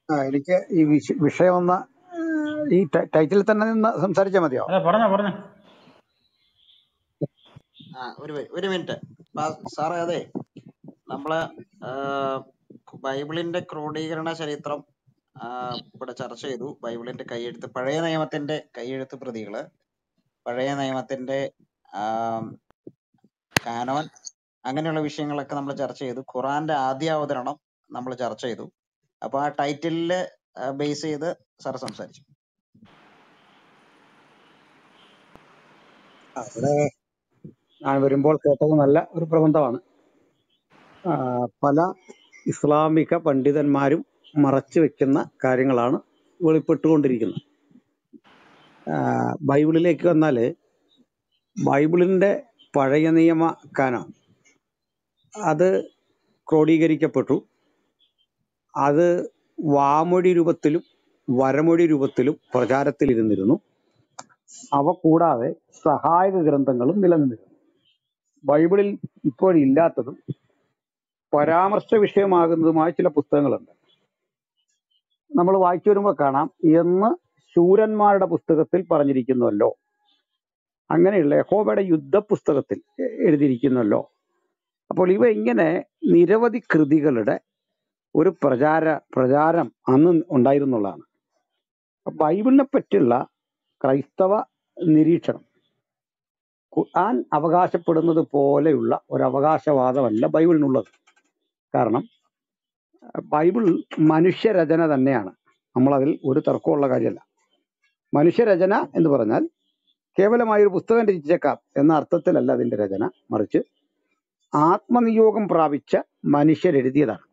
ആ എനിക്ക് ഈ വിഷ- വിഷയം ഒന്ന് ഈ ട- ടൈറ്റിൽ തന്നെ നിന്ന് സംസാരിച്ചാൽ മതിയോ അതെ പറഞ്ഞോ പറഞ്ഞോ ആ ഒരു മി- ഒരു മിനിറ്റ് സാറേ അതെ നമ്മള് ആ, ബൈബിളിന്റെ ക്രോഡീകരണ ചരിത്രം ആ, ഇവിടെ ചർച്ച ചെയ്തു ബൈബിളിന്റെ കൈയെഴുത്ത് പഴയ നിയമത്തിന്റെ കൈയെഴുത്ത് പ്രതികള് പഴയ നിയമത്തിന്റെ ആം, കാനോൻ അങ്ങനെയുള്ള വിഷയങ്ങളൊക്കെ നമ്മൾ ചർച്ച ചെയ്തു ഖുറാന്റെ ആദ്യ അവതരണം നമ്മൾ ചർച്ച ചെയ്തു അപ്പൊ ആ ടൈറ്റിലില് ബേസ് ചെയ്ത് സാർ സംസാരിച്ചു അവിടെ ഞാൻ വരുമ്പോൾ കേട്ടത് നല്ല ഒരു പ്രബന്ധമാണ് ആ, പല ഇസ്ലാമിക പണ്ഡിതന്മാരും മറച്ചു വെക്കുന്ന കാര്യങ്ങളാണ് വെളിപ്പെട്ടുകൊണ്ടിരിക്കുന്നത് ആ, ബൈബിളിലേക്ക് വന്നാൽ ബൈബിളിന്റെ പഴയ നിയമ കാനം അത് ക്രോഡീകരിക്കപ്പെട്ടു അത് വാമൊഴി രൂപത്തിലും വരമൊഴി രൂപത്തിലും പ്രചാരത്തിലിരുന്നിരുന്നു അവ കൂടാതെ സഹായക ഗ്രന്ഥങ്ങളും നിലനിന്നിരുന്നു ബൈബിളിൽ ഇപ്പോഴില്ലാത്തതും പരാമർശ വിഷയമാകുന്നതുമായ ചില പുസ്തകങ്ങളുണ്ട് നമ്മൾ വായിച്ചു വരുമ്പോൾ കാണാം എന്ന് ശൂരന്മാരുടെ പുസ്തകത്തിൽ പറഞ്ഞിരിക്കുന്നുവല്ലോ അങ്ങനെയുള്ള യഹോബയുടെ യുദ്ധ പുസ്തകത്തിൽ എ- എഴുതിയിരിക്കുന്നല്ലോ അപ്പോൾ ഇവ ഇങ്ങനെ നിരവധി കൃതികളുടെ ഒരു പ്രചാര പ്രചാരം അന്ന് ഉണ്ടായിരുന്നുള്ളതാണ് ബൈബിളിനെ പറ്റിയുള്ള ക്രൈസ്തവ നിരീക്ഷണം ഖുർആൻ അവകാശപ്പെടുന്നത് പോലെയുള്ള ഒരു അവകാശവാദമല്ല ബൈബിളിനുള്ളത് കാരണം ബൈബിൾ മനുഷ്യരചന തന്നെയാണ് നമ്മളതിൽ ഒരു തർക്കമുള്ള കാര്യമല്ല മനുഷ്യരചന എന്ന് പറഞ്ഞാൽ കേവലമായ ഒരു പുസ്തകം രചിച്ചേക്കാം എന്ന അർത്ഥത്തിലല്ല അതിന്റെ രചന മറിച്ച് ആത്മനിയോഗം പ്രാപിച്ച മനുഷ്യരെഴുതിയതാണ്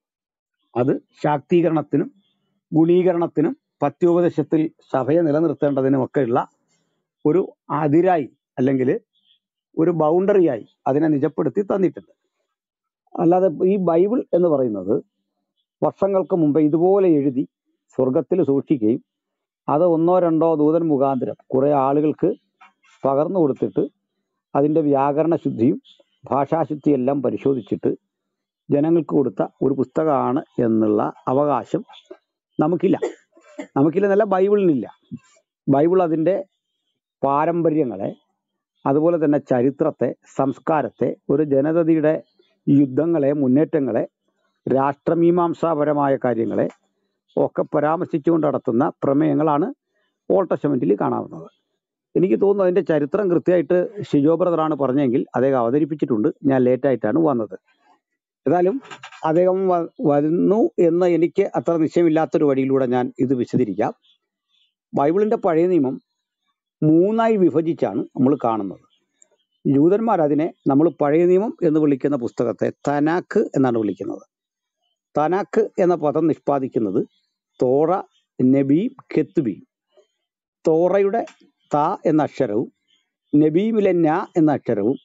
അത് ശാക്തീകരണത്തിനും ഗുണീകരണത്തിനും പത്യോപദേശത്തിൽ സഭയെ നിലനിർത്തേണ്ടതിനും ഒക്കെയുള്ള ഒരു അതിരായി അല്ലെങ്കിൽ ഒരു ബൗണ്ടറിയായി അതിനെ നിജപ്പെടുത്തി തന്നിട്ടുണ്ട് അല്ലാതെ ഈ ബൈബിൾ എന്ന് പറയുന്നത് വർഷങ്ങൾക്ക് മുമ്പ് ഇതുപോലെ എഴുതി സ്വർഗത്തിൽ സൂക്ഷിക്കുകയും അത് ഒന്നോ രണ്ടോ ദൂതൻ മുഖാന്തരം കുറെ ആളുകൾക്ക് പകർന്നു കൊടുത്തിട്ട് അതിന്റെ വ്യാകരണ ശുദ്ധിയും ഭാഷാശുദ്ധിയും എല്ലാം പരിശോധിച്ചിട്ട് ജനങ്ങൾക്ക് കൊടുത്ത ഒരു പുസ്തകമാണ് എന്നുള്ള അവകാശം നമുക്കില്ല നമുക്കില്ല എന്നല്ല ബൈബിളിനില്ല ബൈബിൾ അതിന്റെ പാരമ്പര്യങ്ങളെ അതുപോലെ തന്നെ ചരിത്രത്തെ സംസ്കാരത്തെ ഒരു ജനതയുടെ യുദ്ധങ്ങളെ മുന്നേറ്റങ്ങളെ രാഷ്ട്രമീമാംസാപരമായ കാര്യങ്ങളെ ഒക്കെ പരാമർശിച്ചുകൊണ്ട് നടത്തുന്ന പ്രമേയങ്ങളാണ് ഓൾഡ് ടെസ്റ്റമെന്റിൽ കാണാവുന്നത് എനിക്ക് തോന്നുന്നു അതിന്റെ ചരിത്രം കൃത്യമായിട്ട് ഷിജോ ബ്രദറാണ് പറഞ്ഞെങ്കിൽ അദ്ദേഹം അവതരിപ്പിച്ചിട്ടുണ്ട് ഞാൻ ലേറ്റ് ആയിട്ടാണ് വന്നത് ഏതായാലും അദ്ദേഹം വ- വരുന്നു എന്ന് എനിക്ക് അത്ര നിശ്ചയമില്ലാത്തൊരു വഴിയിലൂടെ ഞാൻ ഇത് വിശദീകരിക്കാം ബൈബിളിന്റെ പഴയ നിയമം മൂന്നായി വിഭജിച്ചാണ് നമ്മൾ കാണുന്നത് ജൂതന്മാർ അതിനെ നമ്മൾ പഴയ നിയമം എന്ന് വിളിക്കുന്ന പുസ്തകത്തെ തനാക്ക് എന്നാണ് വിളിക്കുന്നത് തനാക്ക് എന്ന പദം നിഷ്പാദിക്കുന്നത് തോറ നബീം കെത്തുബീം തോറയുടെ ത എന്ന അക്ഷരവും നബീമിലെ ന എന്ന അക്ഷരവും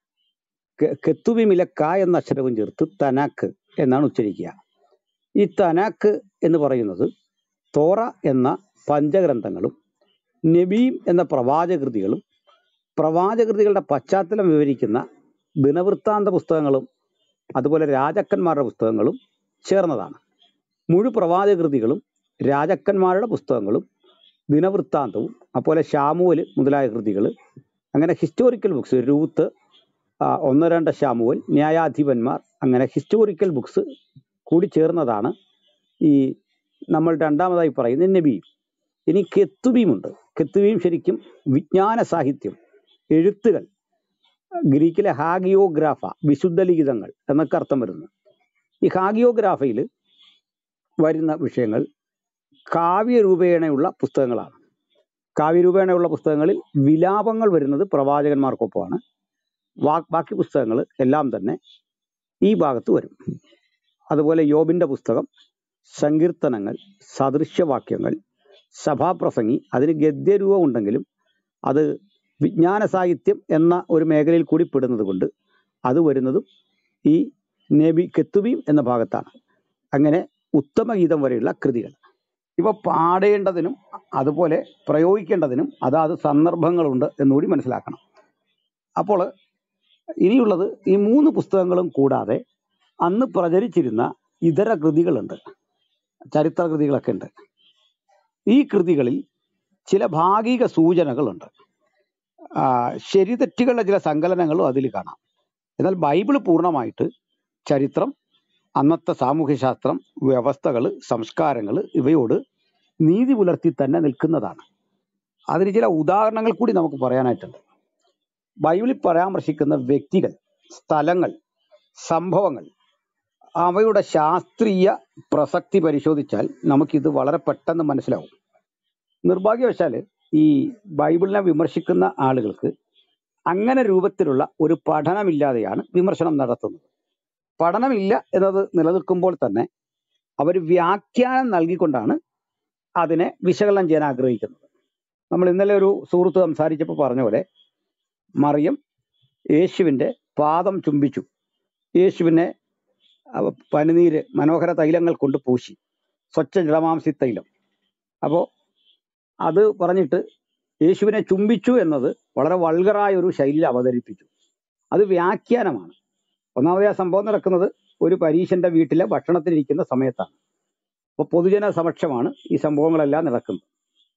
കെ- കെത്തുബീമിലെ ക എന്ന അക്ഷരവും ചേർത്ത് തനാക്ക് എന്നാണ് ഉച്ചരിക്കുക ഈ തനാക്ക് എന്ന് പറയുന്നത് തോറ എന്ന പഞ്ചഗ്രന്ഥങ്ങളും നബീം എന്ന പ്രവാചകൃതികളും പ്രവാചകൃതികളുടെ പശ്ചാത്തലം വിവരിക്കുന്ന ദിനവൃത്താന്ത പുസ്തകങ്ങളും അതുപോലെ രാജാക്കന്മാരുടെ പുസ്തകങ്ങളും ചേർന്നതാണ് മുഴു പ്രവാചകൃതികളും രാജാക്കന്മാരുടെ പുസ്തകങ്ങളും ദിനവൃത്താന്തവും അതുപോലെ ഷാമുവൽ മുതലായ കൃതികൾ അങ്ങനെ ഹിസ്റ്റോറിക്കൽ ബുക്സ് രൂത്ത് ആ, ഒന്ന് രണ്ട് ഷാമുവൽ ന്യായാധിപന്മാർ അങ്ങനെ ഹിസ്റ്റോറിക്കൽ ബുക്സ് കൂടി ചേർന്നതാണ് ഈ നമ്മൾ രണ്ടാമതായി പറയുന്ന നബി ഇനി കെത്തുബീമുണ്ട് കെത്തുബീം ശരിക്കും വിജ്ഞാന സാഹിത്യം എഴുത്തുകൾ ഗ്രീക്കിലെ ഹാഗിയോഗ്രാഫ വിശുദ്ധ ലിഖിതങ്ങൾ എന്നൊക്കെ അർത്ഥം വരുന്നു ഈ ഹാഗിയോഗ്രാഫയിൽ വരുന്ന വിഷയങ്ങൾ കാവ്യരൂപേണയുള്ള പുസ്തകങ്ങളാണ് കാവ്യരൂപേണയുള്ള പുസ്തകങ്ങളിൽ വിലാപങ്ങൾ വരുന്നത് പ്രവാചകന്മാർക്കൊപ്പമാണ് വാ- ബാക്കി പുസ്തകങ്ങൾ എല്ലാം തന്നെ ഈ ഭാഗത്ത് വരും അതുപോലെ യോബിന്റെ പുസ്തകം സങ്കീർത്തനങ്ങൾ സദൃശ്യവാക്യങ്ങൾ സഭാപ്രസംഗി അതിന് ഗദ്യരൂപം ഉണ്ടെങ്കിലും അത് വിജ്ഞാന സാഹിത്യം എന്ന ഒരു മേഖലയിൽ കൂടി പെടുന്നത് കൊണ്ട് അത് വരുന്നതും ഈ നബി കെത്തുബീം എന്ന ഭാഗത്താണ് അങ്ങനെ ഉത്തമഗീതം വരെയുള്ള കൃതികൾ ഇവ പാടേണ്ടതിനും അതുപോലെ പ്രയോഗിക്കേണ്ടതിനും അതാത് സന്ദർഭങ്ങളുണ്ട് എന്നുകൂടി മനസ്സിലാക്കണം അപ്പോൾ ഇനിയുള്ളത് ഈ മൂന്ന് പുസ്തകങ്ങളും കൂടാതെ അന്ന് പ്രചരിച്ചിരുന്ന ഇതര കൃതികളുണ്ട് ചരിത്ര കൃതികളൊക്കെ ഉണ്ട് ഈ കൃതികളിൽ ചില ഭാഗിക സൂചനകളുണ്ട് ആ, ശരിതെറ്റുകളുടെ ചില സങ്കലനങ്ങളും അതിൽ കാണാം എന്നാൽ ബൈബിൾ പൂർണ്ണമായിട്ട് ചരിത്രം അന്നത്തെ സാമൂഹ്യശാസ്ത്രം വ്യവസ്ഥകൾ സംസ്കാരങ്ങൾ ഇവയോട് നീതി പുലർത്തി തന്നെ നിൽക്കുന്നതാണ് അതിന് ചില ഉദാഹരണങ്ങൾ കൂടി നമുക്ക് പറയാനായിട്ടുണ്ട് ബൈബിളിൽ പരാമർശിക്കുന്ന വ്യക്തികൾ സ്ഥലങ്ങൾ സംഭവങ്ങൾ അവയുടെ ശാസ്ത്രീയ പ്രസക്തി പരിശോധിച്ചാൽ നമുക്കിത് വളരെ പെട്ടെന്ന് മനസ്സിലാവും നിർഭാഗ്യവശാൽ ഈ ബൈബിളിനെ വിമർശിക്കുന്ന ആളുകൾക്ക് അങ്ങനെ രൂപത്തിലുള്ള ഒരു പഠനമില്ലാതെയാണ് വിമർശനം നടത്തുന്നത് പഠനമില്ല എന്നത് നിലനിൽക്കുമ്പോൾ തന്നെ അവർ വ്യാഖ്യാനം നൽകിക്കൊണ്ടാണ് അതിനെ വിശകലനം ചെയ്യാൻ ആഗ്രഹിക്കുന്നത് നമ്മൾ ഇന്നലെ ഒരു സുഹൃത്ത് സംസാരിച്ചപ്പോൾ പറഞ്ഞ പോലെ മറിയം യേശുവിൻ്റെ പാദം ചുംബിച്ചു യേശുവിനെ അവ പനിനീര് മനോഹര തൈലങ്ങൾ കൊണ്ട് പൂശി സ്വച്ഛ ജലമാംസി തൈലം അപ്പോൾ അത് പറഞ്ഞിട്ട് യേശുവിനെ ചുംബിച്ചു എന്നത് വളരെ വൾഗറായ ഒരു ശൈലിയിൽ അവതരിപ്പിച്ചു അത് വ്യാഖ്യാനമാണ് ഒന്നാമത് ആ സംഭവം നടക്കുന്നത് ഒരു പരീശന്റെ വീട്ടിലെ ഭക്ഷണത്തിനിരിക്കുന്ന സമയത്താണ് അപ്പോൾ പൊതുജന സമക്ഷമാണ് ഈ സംഭവങ്ങളെല്ലാം നടക്കുന്നത്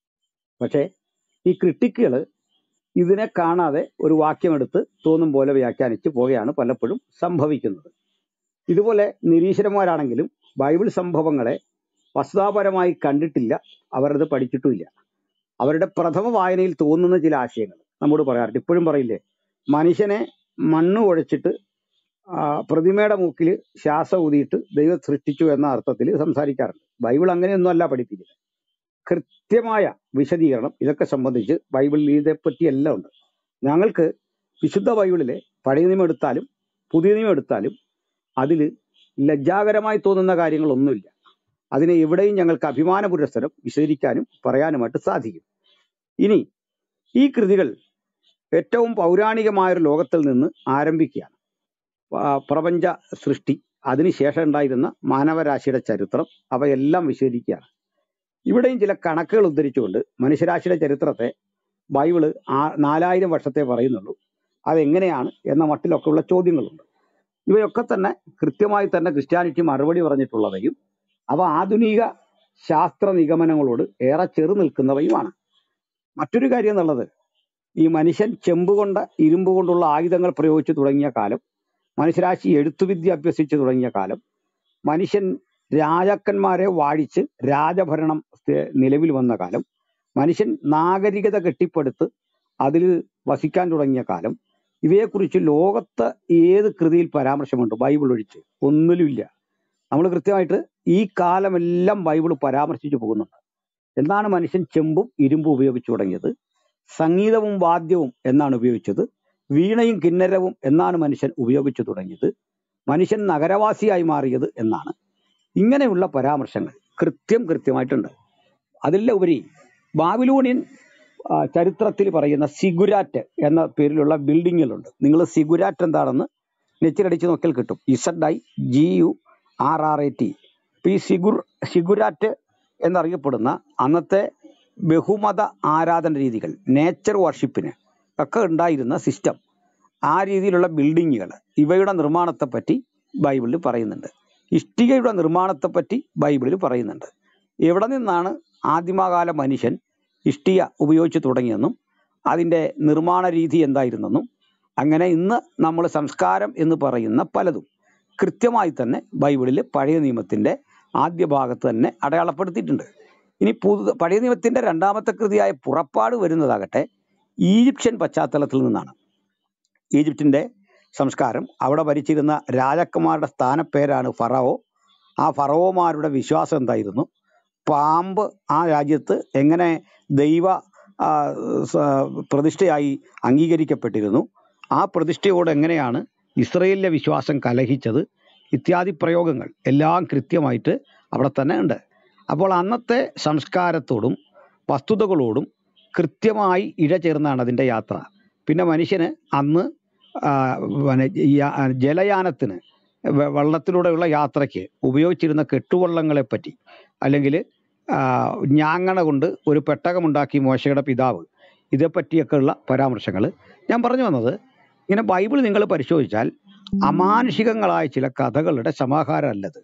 പക്ഷേ ഈ ക്രിട്ടിക്കുകൾ ഇതിനെ കാണാതെ ഒരു വാക്യമെടുത്ത് തോന്നും പോലെ വ്യാഖ്യാനിച്ച് പോവുകയാണ് പലപ്പോഴും സംഭവിക്കുന്നത് ഇതുപോലെ നിരീശ്വരന്മാരാണെങ്കിലും ബൈബിൾ സംഭവങ്ങളെ വസ്തുതാപരമായി കണ്ടിട്ടില്ല അവരത് പഠിച്ചിട്ടുമില്ല അവരുടെ പ്രഥമ വായനയിൽ തോന്നുന്ന ചില ആശയങ്ങൾ നമ്മോട് പറയാറുണ്ട് ഇപ്പോഴും പറയില്ലേ മനുഷ്യനെ മണ്ണ് കുഴച്ചിട്ട് ആ, പ്രതിമയുടെ മൂക്കിൽ ശ്വാസം ഊതിയിട്ട് ദൈവം സൃഷ്ടിച്ചു എന്ന അർത്ഥത്തിൽ സംസാരിക്കാറുണ്ട് ബൈബിൾ അങ്ങനെയൊന്നും അല്ല പഠിപ്പിക്കുന്നത് കൃത്യമായ വിശദീകരണം ഇതൊക്കെ സംബന്ധിച്ച് ബൈബിളിൽ ഇതേപ്പറ്റി എല്ലാം ഉണ്ട് ഞങ്ങൾക്ക് വിശുദ്ധ ബൈബിളിലെ പഴയ നിയമം എടുത്താലും പുതിയ നിയമം എടുത്താലും അതിൽ ലജ്ജാകരമായി തോന്നുന്ന കാര്യങ്ങളൊന്നുമില്ല അതിനെ എവിടെയും ഞങ്ങൾക്ക് അഭിമാന പുരസ്സരം വിശദീകരിക്കാനും പറയാനുമായിട്ട് സാധിക്കും ഇനി ഈ കൃതികൾ ഏറ്റവും പൗരാണികമായ ഒരു ലോകത്തിൽ നിന്ന് ആരംഭിക്കുകയാണ് ആ, പ്രപഞ്ച സൃഷ്ടി അതിനുശേഷം ഉണ്ടായിരുന്ന മാനവരാശിയുടെ ചരിത്രം അവയെല്ലാം വിശദീകരിക്കുകയാണ് ഇവിടെയും ചില കണക്കുകൾ ഉദ്ധരിച്ചുകൊണ്ട് മനുഷ്യരാശിയുടെ ചരിത്രത്തെ ബൈബിള് ആ നാലായിരം വർഷത്തെ പറയുന്നുള്ളൂ അതെങ്ങനെയാണ് എന്ന മട്ടിലൊക്കെയുള്ള ചോദ്യങ്ങളുണ്ട് ഇവയൊക്കെ തന്നെ കൃത്യമായി തന്നെ ക്രിസ്ത്യാനിറ്റി മറുപടി പറഞ്ഞിട്ടുള്ളവയും അവ ആധുനിക ശാസ്ത്ര നിഗമനങ്ങളോട് ഏറെ ചെറു നിൽക്കുന്നവയുമാണ് മറ്റൊരു കാര്യം എന്നുള്ളത് ഈ മനുഷ്യൻ ചെമ്പ് കൊണ്ട് ഇരുമ്പ് കൊണ്ടുള്ള ആയുധങ്ങൾ പ്രയോഗിച്ചു തുടങ്ങിയ കാലം മനുഷ്യരാശി എഴുത്തുവിദ്യ അഭ്യസിച്ചു തുടങ്ങിയ കാലം മനുഷ്യൻ രാജാക്കന്മാരെ വാഴിച്ച് രാജഭരണം സ്ഥ- നിലവിൽ വന്ന കാലം മനുഷ്യൻ നാഗരികത കെട്ടിപ്പടുത്ത് അതിൽ വസിക്കാൻ തുടങ്ങിയ കാലം ഇവയെക്കുറിച്ച് ലോകത്ത് ഏത് കൃതിയിൽ പരാമർശമുണ്ട് ബൈബിൾ ഒഴിച്ച് ഒന്നിലുമില്ല നമ്മൾ കൃത്യമായിട്ട് ഈ കാലമെല്ലാം ബൈബിൾ പരാമർശിച്ചു പോകുന്നുണ്ട് എന്നാണ് മനുഷ്യൻ ചെമ്പും ഇരുമ്പും ഉപയോഗിച്ചു തുടങ്ങിയത് സംഗീതവും വാദ്യവും എന്നാണ് ഉപയോഗിച്ചത് വീണയും കിന്നരവും എന്നാണ് മനുഷ്യൻ ഉപയോഗിച്ചു തുടങ്ങിയത് മനുഷ്യൻ നഗരവാസിയായി മാറിയത് എന്നാണ് ഇങ്ങനെയുള്ള പരാമർശങ്ങൾ കൃത്യം കൃത്യമായിട്ടുണ്ട് അതിലെ ഉപരി ബാബിലോണിയൻ ആ, ചരിത്രത്തിൽ പറയുന്ന സിഗുരാറ്റ് എന്ന പേരിലുള്ള ബിൽഡിങ്ങുകളുണ്ട് നിങ്ങൾ സിഗുരാറ്റ് എന്താണെന്ന് നെച്ചിലടിച്ച് നോക്കിയാൽ കിട്ടും Z I G U R R A T ഈ സിഗുർ സിഗുരാറ്റ് എന്നറിയപ്പെടുന്ന അന്നത്തെ ബഹുമത ആരാധന രീതികൾ നേച്ചർ വർഷിപ്പിന് ഒക്കെ ഉണ്ടായിരുന്ന സിസ്റ്റം ആ രീതിയിലുള്ള ബിൽഡിങ്ങുകൾ ഇവയുടെ നിർമ്മാണത്തെപ്പറ്റി ബൈബിളിൽ പറയുന്നുണ്ട് ഇഷ്ടികയുടെ നിർമ്മാണത്തെപ്പറ്റി ബൈബിളിൽ പറയുന്നുണ്ട് എവിടെ നിന്നാണ് ആദിമകാല മനുഷ്യൻ ഇഷ്ടിക ഉപയോഗിച്ച് തുടങ്ങിയെന്നും അതിൻ്റെ നിർമ്മാണ രീതി എന്തായിരുന്നെന്നും അങ്ങനെ ഇന്ന് നമ്മൾ സംസ്കാരം എന്ന് പറയുന്ന പലതും കൃത്യമായി തന്നെ ബൈബിളിൽ പഴയ നിയമത്തിൻ്റെ ആദ്യ ഭാഗത്ത് തന്നെ അടയാളപ്പെടുത്തിയിട്ടുണ്ട് ഇനി പുതു പഴയ നിയമത്തിൻ്റെ രണ്ടാമത്തെ കൃതിയായ പുറപ്പാട് വരുന്നതാകട്ടെ ഈജിപ്ഷ്യൻ പശ്ചാത്തലത്തിൽ നിന്നാണ് ഈജിപ്തിൻ്റെ സംസ്കാരം അവിടെ ഭരിച്ചിരുന്ന രാജാക്കന്മാരുടെ സ്ഥാനപ്പേരാണ് ഫറവോ ആ ഫറവോമാരുടെ വിശ്വാസം എന്തായിരുന്നു പാമ്പ് ആ രാജ്യത്ത് എങ്ങനെ ദൈവ ആ, സ- പ്രതിഷ്ഠയായി അംഗീകരിക്കപ്പെട്ടിരുന്നു ആ പ്രതിഷ്ഠയോട് എങ്ങനെയാണ് ഇസ്രയേലിലെ വിശ്വാസം കലഹിച്ചത് ഇത്യാദി പ്രയോഗങ്ങൾ എല്ലാം കൃത്യമായിട്ട് അവിടെ തന്നെ ഉണ്ട് അപ്പോൾ അന്നത്തെ സംസ്കാരത്തോടും വസ്തുതകളോടും കൃത്യമായി ഇഴചേർന്നാണ് അതിൻ്റെ യാത്ര പിന്നെ മനുഷ്യന് അന്ന് ആ, പിന്നെ യാ- ജലയാനത്തിന് വെ- വെള്ളത്തിലൂടെയുള്ള യാത്രയ്ക്ക് ഉപയോഗിച്ചിരുന്ന കെട്ടുവള്ളങ്ങളെ പറ്റി അല്ലെങ്കിൽ ഞാങ്ങണ കൊണ്ട് ഒരു പെട്ടകമുണ്ടാക്കി മോശയുടെ പിതാവ് ഇതേപ്പറ്റിയൊക്കെയുള്ള പരാമർശങ്ങൾ ഞാൻ പറഞ്ഞു വന്നത് ഇങ്ങനെ ബൈബിൾ നിങ്ങൾ പരിശോധിച്ചാൽ അമാനുഷികങ്ങളായ ചില കഥകളുടെ സമാഹാരമല്ലത്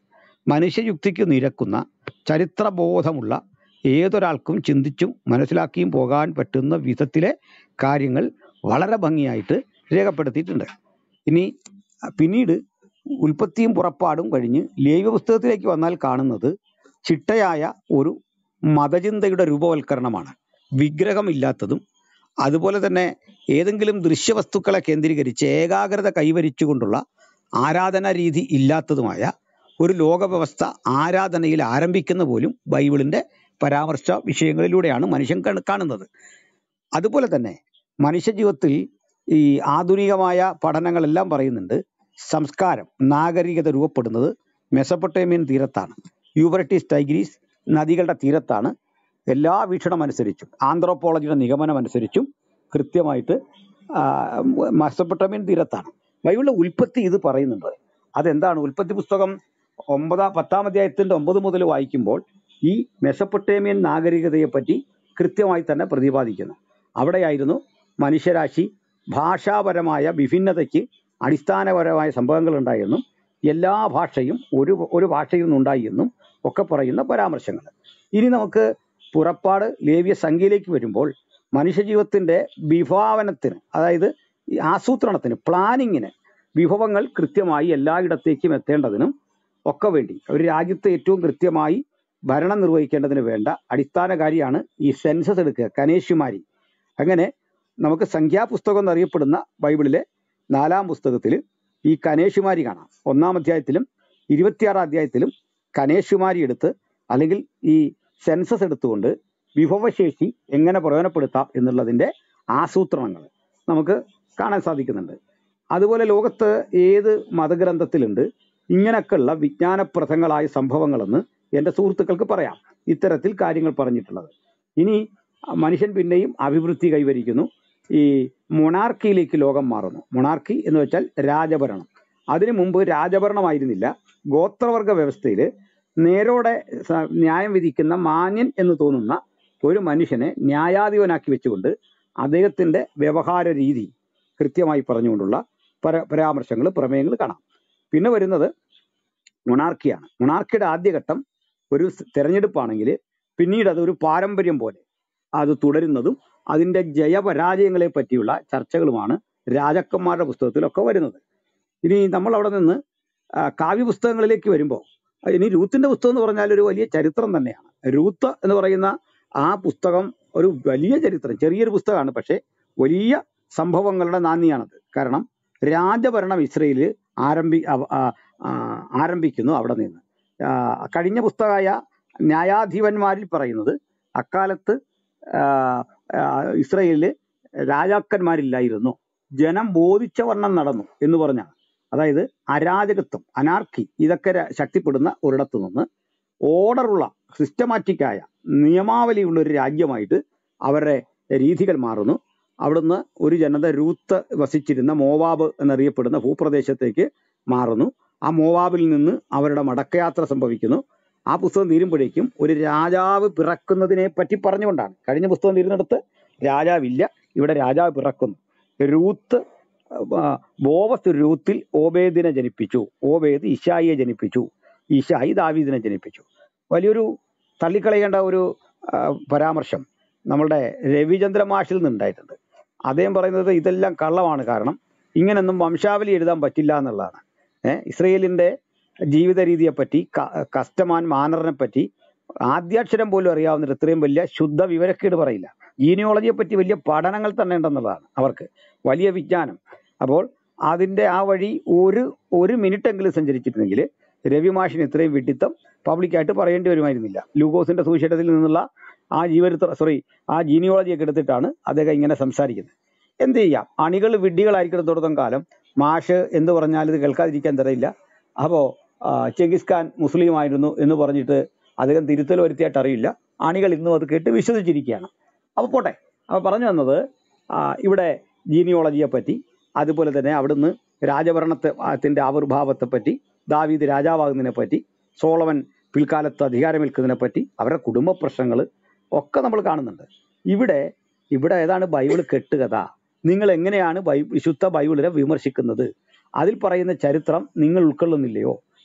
മനുഷ്യയുക്തിക്ക് നിരക്കുന്ന ചരിത്രബോധമുള്ള ഏതൊരാൾക്കും ചിന്തിച്ചും മനസ്സിലാക്കിയും പോകാൻ പറ്റുന്ന വിധത്തിലെ കാര്യങ്ങൾ വളരെ ഭംഗിയായിട്ട് രേഖപ്പെടുത്തിയിട്ടുണ്ട് ഇനി അഹ് പിന്നീട് ഉൽപ്പത്തിയും പുറപ്പാടും കഴിഞ്ഞ് ലേവ്യ പുസ്തകത്തിലേക്ക് വന്നാൽ കാണുന്നത് ചിട്ടയായ ഒരു മതചിന്തയുടെ രൂപവൽക്കരണമാണ് വിഗ്രഹമില്ലാത്തതും അതുപോലെ തന്നെ ഏതെങ്കിലും ദൃശ്യവസ്തുക്കളെ കേന്ദ്രീകരിച്ച് ഏകാഗ്രത കൈവരിച്ചുകൊണ്ടുള്ള ആരാധനാ രീതി ഇല്ലാത്തതുമായ ഒരു ലോകവ്യവസ്ഥ ആരാധനയിൽ ആരംഭിക്കുന്ന പോലും ബൈബിളിന്റെ പരാമർശ വിഷയങ്ങളിലൂടെയാണ് മനുഷ്യൻ കാണ- കാണുന്നത് അതുപോലെ തന്നെ മനുഷ്യജീവിതത്തിൽ ഈ ആധുനികമായ പഠനങ്ങളെല്ലാം പറയുന്നുണ്ട് സംസ്കാരം നാഗരികത രൂപപ്പെടുന്നത് മെസപ്പൊട്ടേമിയൻ തീരത്താണ് യൂബറട്ടീസ് ടൈഗ്രീസ് നദികളുടെ തീരത്താണ് എല്ലാ വീക്ഷണം അനുസരിച്ചും ആന്ത്രോപോളജിയുടെ നിഗമനം അനുസരിച്ചും കൃത്യമായിട്ട് ആ, മെസപ്പൊട്ടേമിയൻ തീരത്താണ് ബൈബിളിലെ ഉൽപ്പത്തി ഇത് പറയുന്നുണ്ട് അതെന്താണ് ഉൽപ്പത്തി പുസ്തകം ഒമ്പതാം പത്താം അധ്യായത്തിന്റെ ഒമ്പത് മുതൽ വായിക്കുമ്പോൾ ഈ മെസപ്പൊട്ടേമിയൻ നാഗരികതയെ പറ്റി കൃത്യമായി തന്നെ പ്രതിപാദിക്കുന്നു അവിടെയായിരുന്നു മനുഷ്യരാശി ഭാഷാപരമായ വിഭിന്നതയ്ക്ക് അടിസ്ഥാനപരമായ സംഭവങ്ങൾ ഉണ്ടായെന്നും എല്ലാ ഭാഷയും ഒരു ഒരു ഭാഷയിൽ നിന്നുണ്ടായി എന്നും ഒക്കെ പറയുന്ന പരാമർശങ്ങൾ ഇനി നമുക്ക് പുറപ്പാട് ലേവ്യ സംഖ്യയിലേക്ക് വരുമ്പോൾ മനുഷ്യജീവിതത്തിന്റെ വിഭാവനത്തിന് അതായത് ഈ ആസൂത്രണത്തിന് പ്ലാനിങ്ങിന് വിഭവങ്ങൾ കൃത്യമായി എല്ലായിടത്തേക്കും എത്തേണ്ടതിനും ഒക്കെ വേണ്ടി ഒരു രാജ്യത്തെ ഏറ്റവും കൃത്യമായി ഭരണം നിർവഹിക്കേണ്ടതിന് വേണ്ട അടിസ്ഥാന കാര്യമാണ് ഈ സെൻസസ് എടുക്കുക കനേഷുമാരി അങ്ങനെ നമുക്ക് സംഖ്യാപുസ്തകം എന്നറിയപ്പെടുന്ന ബൈബിളിലെ നാലാം പുസ്തകത്തിൽ ഈ കനേഷുമാരി കാണാം ഒന്നാം അധ്യായത്തിലും ഇരുപത്തിയാറാം അധ്യായത്തിലും കനേഷുമാരി എടുത്ത് അല്ലെങ്കിൽ ഈ സെൻസസ് എടുത്തുകൊണ്ട് വിഭവശേഷി എങ്ങനെ പ്രയോജനപ്പെടുത്താം എന്നുള്ളതിന്റെ ആസൂത്രണങ്ങൾ നമുക്ക് കാണാൻ സാധിക്കുന്നുണ്ട് അതുപോലെ ലോകത്ത് ഏത് മതഗ്രന്ഥത്തിലുണ്ട് ഇങ്ങനെയൊക്കെയുള്ള വിജ്ഞാനപ്രദങ്ങളായ സംഭവങ്ങളെന്ന് എൻ്റെ സുഹൃത്തുക്കൾക്ക് പറയാം ഇത്തരത്തിൽ കാര്യങ്ങൾ പറഞ്ഞിട്ടുള്ളത് ഇനി മനുഷ്യൻ പിന്നെയും അഭിവൃദ്ധി കൈവരിക്കുന്നു ഈ മൊണാർക്കിയിലേക്ക് ലോകം മാറുന്നു മൊണാർക്കി എന്ന് വെച്ചാൽ രാജഭരണം അതിനു മുമ്പ് രാജഭരണമായിരുന്നില്ല ഗോത്രവർഗ വ്യവസ്ഥയിൽ നേരോടെ സ- ന്യായം വിധിക്കുന്ന മാന്യൻ എന്ന് തോന്നുന്ന ഒരു മനുഷ്യനെ ന്യായാധിപനാക്കി വെച്ചുകൊണ്ട് അദ്ദേഹത്തിന്റെ വ്യവഹാര രീതി കൃത്യമായി പറഞ്ഞുകൊണ്ടുള്ള പര പരാമർശങ്ങൾ പ്രമേയങ്ങൾ കാണാം പിന്നെ വരുന്നത് മൊണാർക്കിയാണ് മൊണാർക്കിയുടെ ആദ്യഘട്ടം ഒരു സ് തെരഞ്ഞെടുപ്പാണെങ്കിൽ പിന്നീട് അത് ഒരു പാരമ്പര്യം പോലെ അത് തുടരുന്നതും അതിന്റെ ജയപരാജയങ്ങളെ പറ്റിയുള്ള ചർച്ചകളുമാണ് രാജാക്കന്മാരുടെ പുസ്തകത്തിലൊക്കെ വരുന്നത് ഇനി നമ്മൾ അവിടെ നിന്ന് ആ, കാവ്യപുസ്തകങ്ങളിലേക്ക് വരുമ്പോൾ ഇനി രൂത്തിന്റെ പുസ്തകം എന്ന് പറഞ്ഞാൽ ഒരു വലിയ ചരിത്രം തന്നെയാണ് രൂത്ത് എന്ന് പറയുന്ന ആ പുസ്തകം ഒരു വലിയ ചരിത്രം ചെറിയൊരു പുസ്തകമാണ് പക്ഷേ വലിയ സംഭവങ്ങളുടെ നാന്ദിയാണത് കാരണം രാജഭരണം ഇസ്രയേലിൽ ആരംഭി അവ- ആ, ആ, ആരംഭിക്കുന്നു അവിടെ നിന്ന് ആ, കഴിഞ്ഞ പുസ്തകമായ ന്യായാധിപന്മാരിൽ പറയുന്നത് അക്കാലത്ത് ആ, ആ, ഇസ്രയേലില് രാജാക്കന്മാരില്ലായിരുന്നു ജനം ബോധിച്ച വണ്ണം നടന്നു എന്ന് പറഞ്ഞാണ് അതായത് അരാജകത്വം അനാർക്കി ഇതൊക്കെ ര- ശക്തിപ്പെടുന്ന ഒരിടത്തു നിന്ന് ഓർഡറുള്ള സിസ്റ്റമാറ്റിക്കായ നിയമാവലിയുള്ള ഒരു രാജ്യമായിട്ട് അവരുടെ രീതികൾ മാറുന്നു അവിടുന്ന് ഒരു ജനത രൂത്ത് വസിച്ചിരുന്ന മോവാബ് എന്നറിയപ്പെടുന്ന ഭൂപ്രദേശത്തേക്ക് മാറുന്നു ആ മോവാബിൽ നിന്ന് അവരുടെ മടക്കയാത്ര സംഭവിക്കുന്നു ആ പുസ്തകം തീരുമ്പോഴേക്കും ഒരു രാജാവ് പിറക്കുന്നതിനെ പറ്റി പറഞ്ഞുകൊണ്ടാണ് കഴിഞ്ഞ പുസ്തകം തീരുന്നിടത്ത് രാജാവില്ല ഇവിടെ രാജാവ് പിറക്കുന്നു രൂത്ത് ആ, ബോവസ് രൂത്തിൽ ഓബേദിനെ ജനിപ്പിച്ചു ഓബേദ് ഇഷായിയെ ജനിപ്പിച്ചു ഇഷായി ദാവീദിനെ ജനിപ്പിച്ചു വലിയൊരു തള്ളിക്കളയേണ്ട ഒരു ആ, പരാമർശം നമ്മളുടെ രവിചന്ദ്ര മാഷിൽ നിന്നുണ്ടായിട്ടുണ്ട് അദ്ദേഹം പറയുന്നത് ഇതെല്ലാം കള്ളമാണ് കാരണം ഇങ്ങനൊന്നും വംശാവലി എഴുതാൻ പറ്റില്ല എന്നുള്ളതാണ് ഏഹ് ഇസ്രയേലിന്റെ ജീവിത രീതിയെപ്പറ്റി ക- കസ്റ്റമാൻ മാനറിനെ പറ്റി ആദ്യാക്ഷരം പോലും അറിയാവുന്ന ഇത്രയും വലിയ ശുദ്ധ വിവരക്കേട് പറയില്ല ജീനിയോളജിയെ പറ്റി വലിയ പഠനങ്ങൾ തന്നെ ഉണ്ടെന്നുള്ളതാണ് അവർക്ക് വലിയ വിജ്ഞാനം അപ്പോൾ അതിന്റെ ആ വഴി ഒരു ഒരു മിനിറ്റ് എങ്കിലും സഞ്ചരിച്ചിട്ടുണ്ടെങ്കിൽ രവി മാഷിന് ഇത്രയും വിഡിത്തം പബ്ലിക്കായിട്ട് പറയേണ്ടി വരുമായിരുന്നില്ല ലൂക്കോസിന്റെ സുവിശേഷത്തിൽ നിന്നുള്ള ആ ജീവചരിത്ര സോറി ആ ജീനിയോളജിയൊക്കെ എടുത്തിട്ടാണ് അദ്ദേഹം ഇങ്ങനെ സംസാരിക്കുന്നത് എന്ത് ചെയ്യാം അണികൾ വിഡ്ഢികളായിരിക്കുന്നിടത്തോളം കാലം മാഷ് എന്ന് പറഞ്ഞാൽ ഇത് കേൾക്കാതിരിക്കാൻ തരയില്ല അപ്പോ ആ, ചെങ്കിസ് ഖാൻ മുസ്ലിം ആയിരുന്നു എന്ന് പറഞ്ഞിട്ട് അദ്ദേഹം തിരുത്തൽ വരുത്തിയായിട്ട് അറിയില്ല അണികൾ ഇന്നും അത് കേട്ട് വിശ്വസിച്ചിരിക്കുകയാണ് അപ്പൊ പോട്ടെ അപ്പൊ പറഞ്ഞു വന്നത് ആ, ഇവിടെ ജീനിയോളജിയെ പറ്റി അതുപോലെ തന്നെ അവിടുന്ന് രാജഭരണത്തെ ത്തിന്റെ ആവിർഭാവത്തെ പറ്റി ദാവീദ് രാജാവാകുന്നതിനെ പറ്റി സോളമൻ പിൽക്കാലത്ത് അധികാരമേൽക്കുന്നതിനെ പറ്റി അവരുടെ കുടുംബ പ്രശ്നങ്ങൾ ഒക്കെ നമ്മൾ കാണുന്നുണ്ട് ഇവിടെ ഇവിടെ ഏതാണ് ബൈബിൾ കെട്ടുകഥ നിങ്ങൾ എങ്ങനെയാണ് ബൈ വിശുദ്ധ ബൈബിളിനെ വിമർശിക്കുന്നത് അതിൽ പറയുന്ന ചരിത്രം നിങ്ങൾ ഉൾക്കൊള്ളുന്നില്ലയോ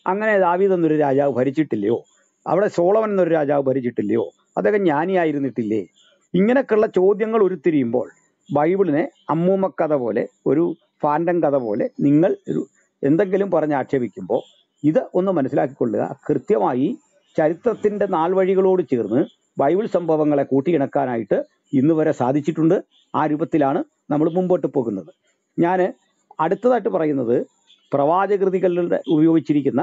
അങ്ങനെ ദാവീദ് എന്നൊരു രാജാവ് ഭരിച്ചിട്ടില്ലയോ അവിടെ സോളമൻ എന്നൊരു രാജാവ് ഭരിച്ചിട്ടില്ലയോ അദ്ദേഹം ജ്ഞാനിയായിരുന്നിട്ടില്ലേ ഇങ്ങനെയൊക്കെയുള്ള ചോദ്യങ്ങൾ ഉരുത്തിരിയുമ്പോൾ ബൈബിളിനെ അമ്മൂമ്മ കഥ പോലെ ഒരു ഫാൻഡം കഥ പോലെ നിങ്ങൾ ഒരു എന്തെങ്കിലും പറഞ്ഞ് ആക്ഷേപിക്കുമ്പോൾ ഇത് ഒന്ന് മനസ്സിലാക്കിക്കൊള്ളുക കൃത്യമായി ചരിത്രത്തിന്റെ നാൾവഴികളോട് ചേർന്ന് ബൈബിൾ സംഭവങ്ങളെ കൂട്ടിയിണക്കാനായിട്ട് ഇന്ന് വരെ സാധിച്ചിട്ടുണ്ട് ആ രൂപത്തിലാണ് നമ്മൾ മുമ്പോട്ട് പോകുന്നത് ഞാൻ അടുത്തതായിട്ട് പറയുന്നത് പ്രവാചകൃതികളുടെ ഉപയോഗിച്ചിരിക്കുന്ന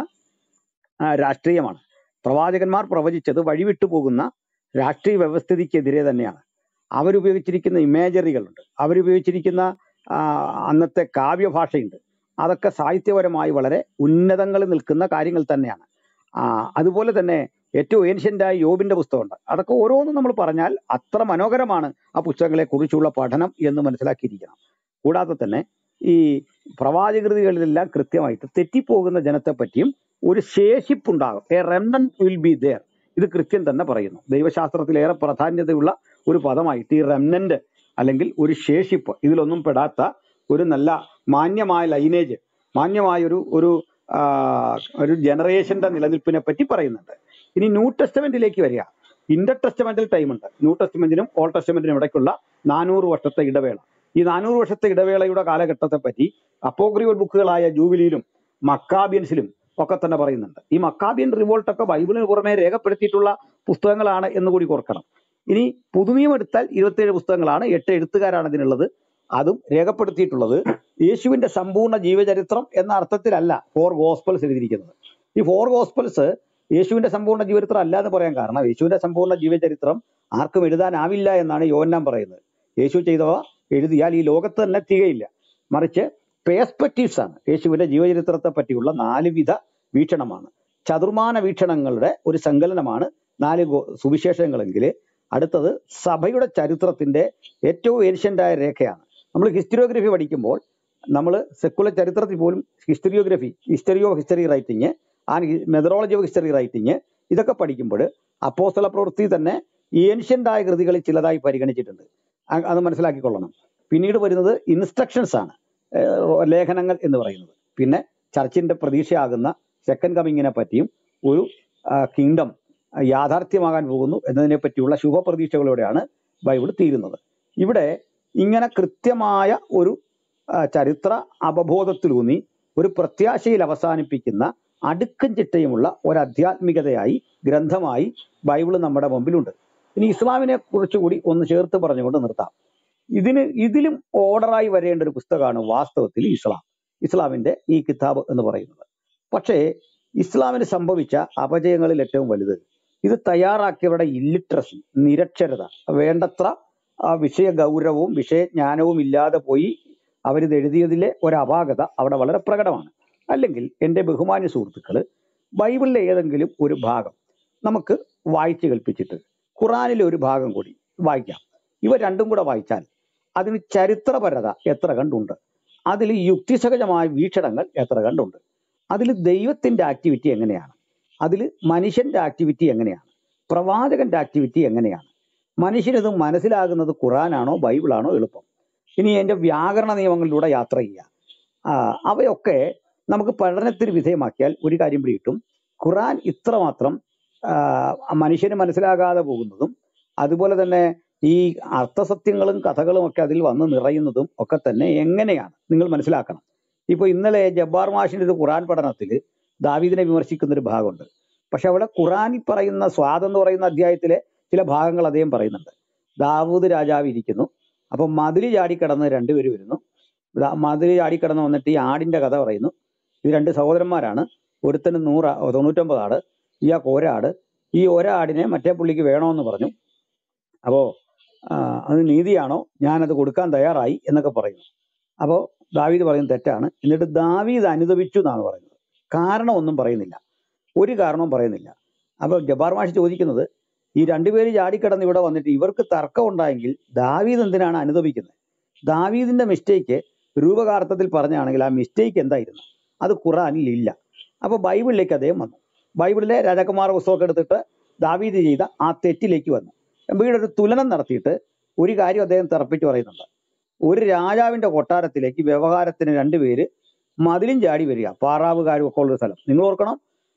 ആ, രാഷ്ട്രീയമാണ് പ്രവാചകന്മാർ പ്രവചിച്ചത് വഴിവിട്ടു പോകുന്ന രാഷ്ട്രീയ വ്യവസ്ഥിതിക്കെതിരെ തന്നെയാണ് അവരുപയോഗിച്ചിരിക്കുന്ന ഇമേജറികളുണ്ട് അവരുപയോഗിച്ചിരിക്കുന്ന ആ, അന്നത്തെ കാവ്യഭാഷയുണ്ട് അതൊക്കെ സാഹിത്യപരമായി വളരെ ഉന്നതങ്ങളിൽ നിൽക്കുന്ന കാര്യങ്ങൾ തന്നെയാണ് ആ, അതുപോലെ തന്നെ ഏറ്റവും ഏൻഷ്യൻ്റായ യോബിന്റെ പുസ്തകമുണ്ട് അതൊക്കെ ഓരോന്നും നമ്മൾ പറഞ്ഞാൽ അത്ര മനോഹരമാണ് ആ പുസ്തകങ്ങളെ കുറിച്ചുള്ള പഠനം എന്ന് മനസ്സിലാക്കിയിരിക്കണം കൂടാതെ തന്നെ ഈ പ്രവാചകൃതികളിലെല്ലാം കൃത്യമായിട്ട് തെറ്റിപ്പോകുന്ന ജനത്തെ പറ്റിയും ഒരു ശേഷിപ്പുണ്ടാകും a remnant will be there ഇത് കൃത്യം തന്നെ പറയുന്നു ദൈവശാസ്ത്രത്തിൽ ഏറെ പ്രാധാന്യതയുള്ള ഒരു പദമായിട്ട് ഈ റെമനന്റ് അല്ലെങ്കിൽ ഒരു ശേഷിപ്പ് ഇതിലൊന്നും പെടാത്ത ഒരു നല്ല മാന്യമായ ലൈനേജ് മാന്യമായ ഒരു ഒരു ആ, ഒരു ജനറേഷന്റെ നിലനിൽപ്പിനെ പറ്റി പറയുന്നുണ്ട് ഇനി ന്യൂ ടെസ്റ്റമെന്റിലേക്ക് വരിക ഇന്റർ ടെസ്റ്റമെന്റൽ ടൈം ഉണ്ട് ന്യൂ ടെസ്റ്റമെന്റിനും ഓൾഡ് ടെസ്റ്റമെന്റിനും ഇടയ്ക്കുള്ള നാനൂറ് വർഷത്തെ ഇടവേള ഈ നാനൂറ് വർഷത്തെ ഇടവേളയുടെ കാലഘട്ടത്തെ പറ്റി അപ്പോക്രിവൽ ബുക്കുകളായ ജൂബിലിയിലും മക്കാബിയൻസിലും ഒക്കെ തന്നെ പറയുന്നുണ്ട് ഈ മക്കാബിയൻ റിവോൾട്ട് ഒക്കെ ബൈബിളിന് പുറമെ രേഖപ്പെടുത്തിയിട്ടുള്ള പുസ്തകങ്ങളാണ് എന്ന് കൂടി ഓർക്കണം ഇനി പുതുനിയം എടുത്താൽ ഇരുപത്തിയേഴ് പുസ്തകങ്ങളാണ് എട്ട് എഴുത്തുകാരാണ് ഇതിനുള്ളത് അതും രേഖപ്പെടുത്തിയിട്ടുള്ളത് യേശുവിന്റെ സമ്പൂർണ്ണ ജീവചരിത്രം എന്ന അർത്ഥത്തിലല്ല ഫോർ ഗോസ്പൽസ് എഴുതിയിരിക്കുന്നത് ഈ ഫോർ ഗോസ്പൽസ് യേശുവിന്റെ സമ്പൂർണ്ണ ജീവചരിത്രം അല്ല എന്ന് പറയാൻ കാരണം യേശുവിന്റെ സമ്പൂർണ്ണ ജീവചരിത്രം ആർക്കും എഴുതാനാവില്ല എന്നാണ് യോഹന്നാൻ പറയുന്നത് യേശു ചെയ്തവ എഴുതിയാൽ ഈ ലോകത്ത് തന്നെ തികയില്ല മറിച്ച് പേഴ്സ്പെക്റ്റീവ്സ് ആണ് യേശുവിന്റെ ജീവചരിത്രത്തെ പറ്റിയുള്ള നാല് വിധ വീക്ഷണമാണ് ചതുർമാന വീക്ഷണങ്ങളുടെ ഒരു സങ്കലനമാണ് നാല് ഗോ- സുവിശേഷങ്ങളെങ്കിൽ അടുത്തത് സഭയുടെ ചരിത്രത്തിന്റെ ഏറ്റവും ഏഷ്യൻ്റായ രേഖയാണ് നമ്മൾ ഹിസ്റ്ററിയോഗ്രഫി പഠിക്കുമ്പോൾ നമ്മൾ സെക്കുലർ ചരിത്രത്തിൽ പോലും historiography history of history writing and methodology of history writing ഇതൊക്കെ പഠിക്കുമ്പോൾ അപ്പോസ്തല പ്രവൃത്തി തന്നെ ഏൻഷ്യൻ്റായ കൃതികളിൽ ചിലതായി പരിഗണിച്ചിട്ടുണ്ട് അ- അത് മനസ്സിലാക്കിക്കൊള്ളണം പിന്നീട് വരുന്നത് ഇൻസ്ട്രക്ഷൻസ് ആണ് ഏഹ് ലേഖനങ്ങൾ എന്ന് പറയുന്നത് പിന്നെ ചർച്ചിന്റെ പ്രതീക്ഷയാകുന്ന സെക്കൻഡ് കമ്മിങ്ങിനെ പറ്റിയും ഒരു കിങ്ഡം യാഥാർത്ഥ്യമാകാൻ പോകുന്നു എന്നതിനെ പറ്റിയുള്ള ശുഭപ്രതീക്ഷകളോടെയാണ് ബൈബിൾ തീരുന്നത് ഇവിടെ ഇങ്ങനെ കൃത്യമായ ഒരു ആ, ചരിത്ര അവബോധത്തിലൂന്നി ഒരു പ്രത്യാശയിൽ അവസാനിപ്പിക്കുന്ന അടുക്കും ചിട്ടയുമുള്ള ഒരു ആധ്യാത്മികതയായി ഗ്രന്ഥമായി ബൈബിൾ നമ്മുടെ മുമ്പിലുണ്ട് ഇനി ഇസ്ലാമിനെ കുറിച്ചുകൂടി ഒന്ന് ചേർത്ത് പറഞ്ഞുകൊണ്ട് നിർത്താം ഇതിന് ഇതിലും ഓർഡറായി വരേണ്ട ഒരു പുസ്തകമാണ് വാസ്തവത്തിൽ ഇസ്ലാം ഇസ്ലാമിന്റെ ഈ കിതാബ് എന്ന് പറയുന്നത് പക്ഷേ ഇസ്ലാമിന് സംഭവിച്ച അപജയങ്ങളിൽ ഏറ്റവും വലുത് ഇത് തയ്യാറാക്കിയവരുടെ ഇല്ലിറ്ററസി നിരക്ഷരത വേണ്ടത്ര ആ വിഷയ ഗൗരവവും വിഷയജ്ഞാനവും ഇല്ലാതെ പോയി അവരിത് എഴുതിയതിലെ ഒരു അപാകത അവിടെ വളരെ പ്രകടമാണ് അല്ലെങ്കിൽ എൻ്റെ ബഹുമാന്യ സുഹൃത്തുക്കൾ ബൈബിളിലെ ഏതെങ്കിലും ഒരു ഭാഗം നമുക്ക് വായിച്ചു കൽപ്പിച്ചിട്ട് ഖുറാനിലെ ഒരു ഭാഗം കൂടി വായിക്കാം ഇവ രണ്ടും കൂടെ വായിച്ചാൽ അതിന് ചരിത്രപരത എത്ര കണ്ടുണ്ട് അതിൽ യുക്തിസഹജമായ വീക്ഷണങ്ങൾ എത്ര കണ്ടുണ്ട് അതിൽ ദൈവത്തിന്റെ ആക്ടിവിറ്റി എങ്ങനെയാണ് അതിൽ മനുഷ്യന്റെ ആക്ടിവിറ്റി എങ്ങനെയാണ് പ്രവാചകന്റെ ആക്ടിവിറ്റി എങ്ങനെയാണ് മനുഷ്യനിത് മനസ്സിലാകുന്നത് ഖുറാനാണോ ബൈബിളാണോ എളുപ്പം ഇനി എൻ്റെ വ്യാകരണ നിയമങ്ങളിലൂടെ യാത്ര ചെയ്യുക ആ, അവയൊക്കെ നമുക്ക് പഠനത്തിന് വിധേയമാക്കിയാൽ ഒരു കാര്യം പിടികിട്ടും ഖുറാൻ ഇത്രമാത്രം ആ, മനുഷ്യന് മനസ്സിലാകാതെ പോകുന്നതും അതുപോലെ തന്നെ ഈ അർത്ഥസത്യങ്ങളും കഥകളും ഒക്കെ അതിൽ വന്ന് നിറയുന്നതും ഒക്കെ തന്നെ എങ്ങനെയാണ് നിങ്ങൾ മനസ്സിലാക്കണം ഇപ്പൊ ഇന്നലെ ജബ്ബാർ മാഷിന്റെ ഒരു ഖുറാൻ പഠനത്തിൽ ദാവീദിനെ വിമർശിക്കുന്ന ഒരു ഭാഗമുണ്ട് പക്ഷെ അവിടെ ഖുറാനിൽ പറയുന്ന സ്വാദ് എന്ന് പറയുന്ന അധ്യായത്തിലെ ചില ഭാഗങ്ങൾ അദ്ദേഹം പറയുന്നുണ്ട് ദാവൂദ് രാജാവ് ഇരിക്കുന്നു അപ്പൊ മതില് ചാടിക്കടന്ന് രണ്ടുപേര് വരുന്നു ദാ- മതില് ചാടിക്കടന്ന് വന്നിട്ട് ഈ ആടിന്റെ കഥ പറയുന്നു ഇത് രണ്ട് സഹോദരന്മാരാണ് ഒരുത്തന് നൂറ് ആ- തൊണ്ണൂറ്റൊമ്പത് ആട് ഇയാൾക്ക് ഒരാട് ഈ ഒരാടിനെ മറ്റേ പുള്ളിക്ക് വേണമെന്ന് പറഞ്ഞു അപ്പോ ആ, അത് നീതിയാണോ ഞാനത് കൊടുക്കാൻ തയ്യാറായി എന്നൊക്കെ പറയുന്നു അപ്പോ ദാവീദ് പറയുന്നത് തെറ്റാണ് എന്നിട്ട് ദാവീദ് അനുദപിച്ചു എന്നാണ് പറയുന്നത് കാരണം ഒന്നും പറയുന്നില്ല ഒരു കാരണവും പറയുന്നില്ല അപ്പൊ ജബ്ബാർ മാഷ് ചോദിക്കുന്നത് ഈ രണ്ടുപേര് ചാടിക്കിടന്ന് ഇവിടെ വന്നിട്ട് ഇവർക്ക് തർക്കം ഉണ്ടായെങ്കിൽ ദാവീദ് എന്തിനാണ് അനുദപിക്കുന്നത് ദാവീദിന്റെ മിസ്റ്റേക്ക് രൂപകാർത്ഥത്തിൽ പറഞ്ഞാണെങ്കിൽ ആ മിസ്റ്റേക്ക് എന്തായിരുന്നു അത് ഖുറാനിൽ ഇല്ല അപ്പൊ ബൈബിളിലേക്ക് അദ്ദേഹം വന്നു ബൈബിളിലെ രാജകുമാര പുസ്തകമൊക്കെ എടുത്തിട്ട് ദാവീദ് ചെയ്ത ആ തെറ്റിലേക്ക് വന്നു വീട് ഒരു തുലനം നടത്തിയിട്ട് ഒരു കാര്യം അദ്ദേഹം തറപ്പിച്ച് പറയുന്നുണ്ട് ഒരു രാജാവിന്റെ കൊട്ടാരത്തിലേക്ക് വ്യവഹാരത്തിന് രണ്ടുപേര് മതിലും ചാടി വരിക പാറാവുകാരും ഒക്കെ ഉള്ള സ്ഥലം നിങ്ങൾ ഓർക്കണം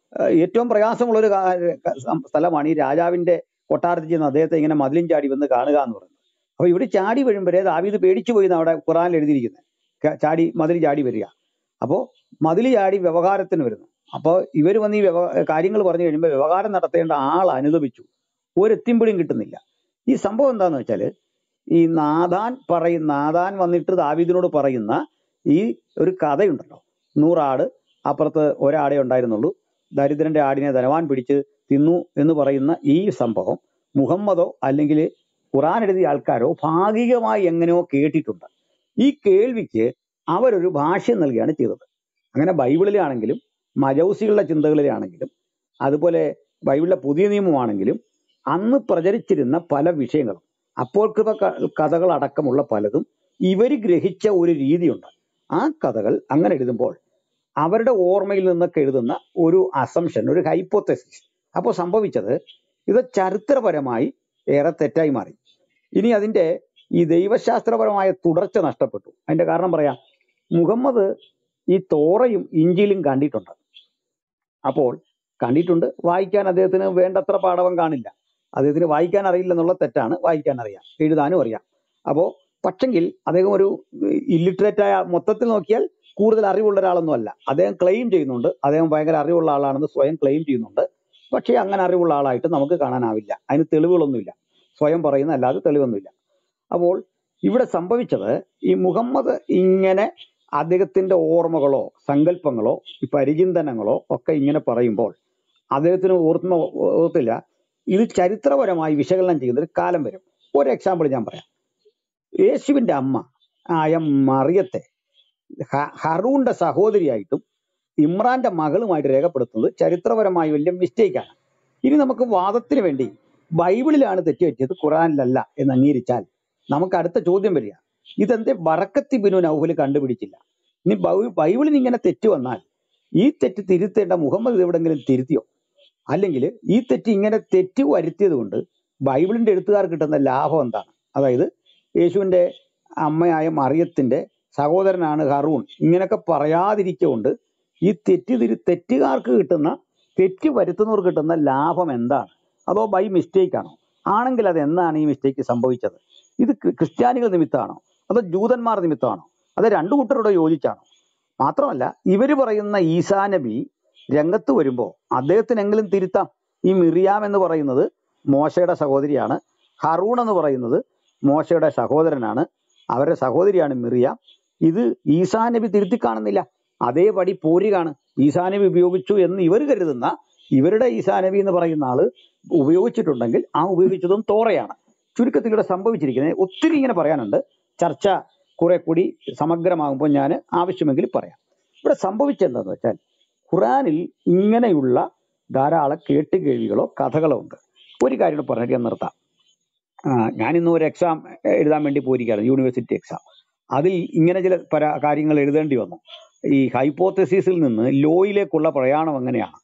ഏഹ് ഏറ്റവും പ്രയാസമുള്ള ഒരു സ്ഥലമാണ് ഈ രാജാവിന്റെ കൊട്ടാരത്തിൽ ചെന്ന് അദ്ദേഹത്തെ ഇങ്ങനെ മതിലും ചാടി വന്ന് കാണുക എന്ന് പറയുന്നത് അപ്പൊ ഇവിടെ ചാടി വീഴുമ്പോഴേ ദാവീദ് പേടിച്ചു പോയി എന്നാ അവിടെ ഖുറാനിൽ എഴുതിയിരിക്കുന്നത് ക- ചാടി മതിൽ ചാടി വരിക അപ്പോ മതിൽ ചാടി വ്യവഹാരത്തിന് വരുന്നു അപ്പൊ ഇവർ വന്ന് ഈ വ്യവ കാര്യങ്ങൾ പറഞ്ഞു കഴിയുമ്പോൾ വ്യവഹാരം നടത്തേണ്ട ആൾ അനുദപിച്ചു ഒരെത്തിമ്പിടിയും കിട്ടുന്നില്ല ഈ സംഭവം എന്താന്ന് വെച്ചാല് ഈ നാദാൻ പറയും നാദാൻ വന്നിട്ട് ദാവീദിനോട് പറയുന്ന ഈ ഒരു കഥയുണ്ടല്ലോ നൂറാട് അപ്പുറത്ത് ഒരാടേ ഉണ്ടായിരുന്നുള്ളൂ ദരിദ്രന്റെ ആടിനെ ധനവാൻ പിടിച്ച് തിന്നു എന്ന് പറയുന്ന ഈ സംഭവം മുഹമ്മദോ അല്ലെങ്കിൽ ഖുറാൻ എഴുതിയ ആൾക്കാരോ ഭാഗികമായി എങ്ങനെയോ കേട്ടിട്ടുണ്ട് ഈ കേൾവിക്ക് അവരൊരു ഭാഷ്യം നൽകുകയാണ് ചെയ്തത് അങ്ങനെ ബൈബിളിലാണെങ്കിലും മജൗസികളുടെ ചിന്തകളിലാണെങ്കിലും അതുപോലെ ബൈബിളിലെ പുതിയ നിയമമാണെങ്കിലും അന്ന് പ്രചരിച്ചിരുന്ന പല വിഷയങ്ങളും അപ്പോൾക്കൃത കഥകൾ അടക്കമുള്ള പലതും ഇവർ ഗ്രഹിച്ച ഒരു രീതിയുണ്ട് ആ കഥകൾ അങ്ങനെ എഴുതുമ്പോൾ അവരുടെ ഓർമ്മയിൽ നിന്നൊക്കെ എഴുതുന്ന ഒരു അസംഷൻ ഒരു ഹൈപ്പോത്തസിസ് അപ്പോൾ സംഭവിച്ചത് ഇത് ചരിത്രപരമായി ഏറെ തെറ്റായി മാറി ഇനി അതിന്റെ ഈ ദൈവശാസ്ത്രപരമായ തുടർച്ച നഷ്ടപ്പെട്ടു അതിന്റെ കാരണം പറയാം മുഹമ്മദ് ഈ തോറയും ഇഞ്ചിയിലും കണ്ടിട്ടുണ്ട് അപ്പോൾ കണ്ടിട്ടുണ്ട് വായിക്കാൻ അദ്ദേഹത്തിന് വേണ്ടത്ര പാഠവം കാണില്ല അദ്ദേഹത്തിന് വായിക്കാൻ അറിയില്ല എന്നുള്ള തെറ്റാണ് വായിക്കാൻ അറിയാം എഴുതാനും അറിയാം അപ്പോ പക്ഷെങ്കിൽ അദ്ദേഹം ഒരു ഇല്ലിറ്ററേറ്റ് ആയ മൊത്തത്തിൽ നോക്കിയാൽ കൂടുതൽ അറിവുള്ള ഒരാളൊന്നും അല്ല അദ്ദേഹം ക്ലെയിം ചെയ്യുന്നുണ്ട് അദ്ദേഹം ഭയങ്കര അറിവുള്ള ആളാണെന്ന് സ്വയം ക്ലെയിം ചെയ്യുന്നുണ്ട് പക്ഷേ അങ്ങനെ അറിവുള്ള ആളായിട്ട് നമുക്ക് കാണാനാവില്ല അതിന് തെളിവുകളൊന്നുമില്ല സ്വയം പറയുന്ന അല്ലാതെ തെളിവൊന്നുമില്ല അപ്പോൾ ഇവിടെ സംഭവിച്ചത് ഈ മുഹമ്മദ് ഇങ്ങനെ അദ്ദേഹത്തിന്റെ ഓർമ്മകളോ സങ്കല്പങ്ങളോ ഈ പരിചിന്തനങ്ങളോ ഒക്കെ ഇങ്ങനെ പറയുമ്പോൾ അദ്ദേഹത്തിന് ഓർമ്മ ഓർത്തില്ല ഇത് ചരിത്രപരമായി വിശകലനം ചെയ്യുന്ന ഒരു കാലം വരും ഒരു എക്സാമ്പിൾ ഞാൻ പറയാം യേശുവിന്റെ അമ്മ ആയ മറിയത്തെ ഹ- ഹറൂന്റെ സഹോദരിയായിട്ടും ഇമ്രാന്റെ മകളുമായിട്ട് രേഖപ്പെടുത്തുന്നത് ചരിത്രപരമായി വലിയ മിസ്റ്റേക്കാണ് ഇനി നമുക്ക് വാദത്തിന് വേണ്ടി ബൈബിളിലാണ് തെറ്റുപറ്റിയത് ഖുറാനിലല്ല എന്ന് അംഗീകരിച്ചാൽ നമുക്ക് അടുത്ത ചോദ്യം വരിക ഇതെന്തേ ബറക്കത്തി ബിനു നൗഫൽ കണ്ടുപിടിച്ചില്ല ഇനി ബൈ- ബൈബിളിൽ ഇങ്ങനെ തെറ്റ് വന്നാൽ ഈ തെറ്റ് തിരുത്തേണ്ട മുഹമ്മദ് ഇത് എവിടെങ്കിലും തിരുത്തിയോ അല്ലെങ്കിൽ ഈ തെറ്റ് ഇങ്ങനെ തെറ്റ് വരുത്തിയത് കൊണ്ട് ബൈബിളിന്റെ എഴുത്തുകാർക്ക് കിട്ടുന്ന ലാഭം എന്താണ് അതായത് യേശുവിന്റെ അമ്മയായ മറിയത്തിന്റെ സഹോദരനാണ് ഹറൂൺ ഇങ്ങനെയൊക്കെ പറയാതിരിച്ചുകൊണ്ട് ഈ തെറ്റ് തിരി തെറ്റുകാർക്ക് കിട്ടുന്ന തെറ്റ് വരുത്തുന്നവർക്ക് കിട്ടുന്ന ലാഭം എന്താണ് അതോ ബൈ മിസ്റ്റേക്ക് ആണോ ആണെങ്കിൽ അത് എന്നാണ് ഈ മിസ്റ്റേക്ക് സംഭവിച്ചത് ഇത് ക്രി- ക്രിസ്ത്യാനികൾ നിമിത്തമാണോ അതോ ജൂതന്മാർ നിമിത്തമാണോ അത് രണ്ടു കൂട്ടരോട് യോജിച്ചാണോ മാത്രമല്ല ഇവര് പറയുന്ന ഈസാ നബി രംഗത്ത് വരുമ്പോൾ അദ്ദേഹത്തിനെങ്കിലും തിരുത്താം ഈ മിറിയാം എന്ന് പറയുന്നത് മോശയുടെ സഹോദരിയാണ് ഹറൂൺ എന്ന് പറയുന്നത് മോശയുടെ സഹോദരനാണ് അവരുടെ സഹോദരിയാണ് മിറിയാം ഇത് ഈസാ നബി തിരുത്തി കാണുന്നില്ല അതേപടി പോരുകയാണ് ഈസാ നബി ഉപയോഗിച്ചു എന്ന് ഇവർ കരുതുന്ന ഇവരുടെ ഈസാ നബി എന്ന് പറയുന്ന ആള് ഉപയോഗിച്ചിട്ടുണ്ടെങ്കിൽ ആ ഉപയോഗിച്ചതും തോറയാണ് ചുരുക്കത്തിൽ ഇവിടെ സംഭവിച്ചിരിക്കുന്നത് ഒത്തിരി ഇങ്ങനെ പറയാനുണ്ട് ചർച്ച കുറെ കൂടി സമഗ്രമാകുമ്പോൾ ഞാൻ ആവശ്യമെങ്കിൽ പറയാം ഇവിടെ സംഭവിച്ചെന്താന്ന് വെച്ചാൽ ഖുറാനിൽ ഇങ്ങനെയുള്ള ധാരാളം കേട്ടുകേൾവികളോ കഥകളോ ഉണ്ട് ഒരു കാര്യം കൂടെ പറഞ്ഞിട്ട് ഞാൻ നിർത്താം ആ, ഞാൻ ഇന്ന് ഒരു എക്സാം എഴുതാൻ വേണ്ടി പോയിരിക്കുകയാണ് യൂണിവേഴ്സിറ്റി എക്സാം അതിൽ ഇങ്ങനെ ചില പല കാര്യങ്ങൾ എഴുതേണ്ടി വന്നു ഈ ഹൈപ്പോത്തസിസിൽ നിന്ന് ലോയിലേക്കുള്ള പ്രയാണം എങ്ങനെയാണ്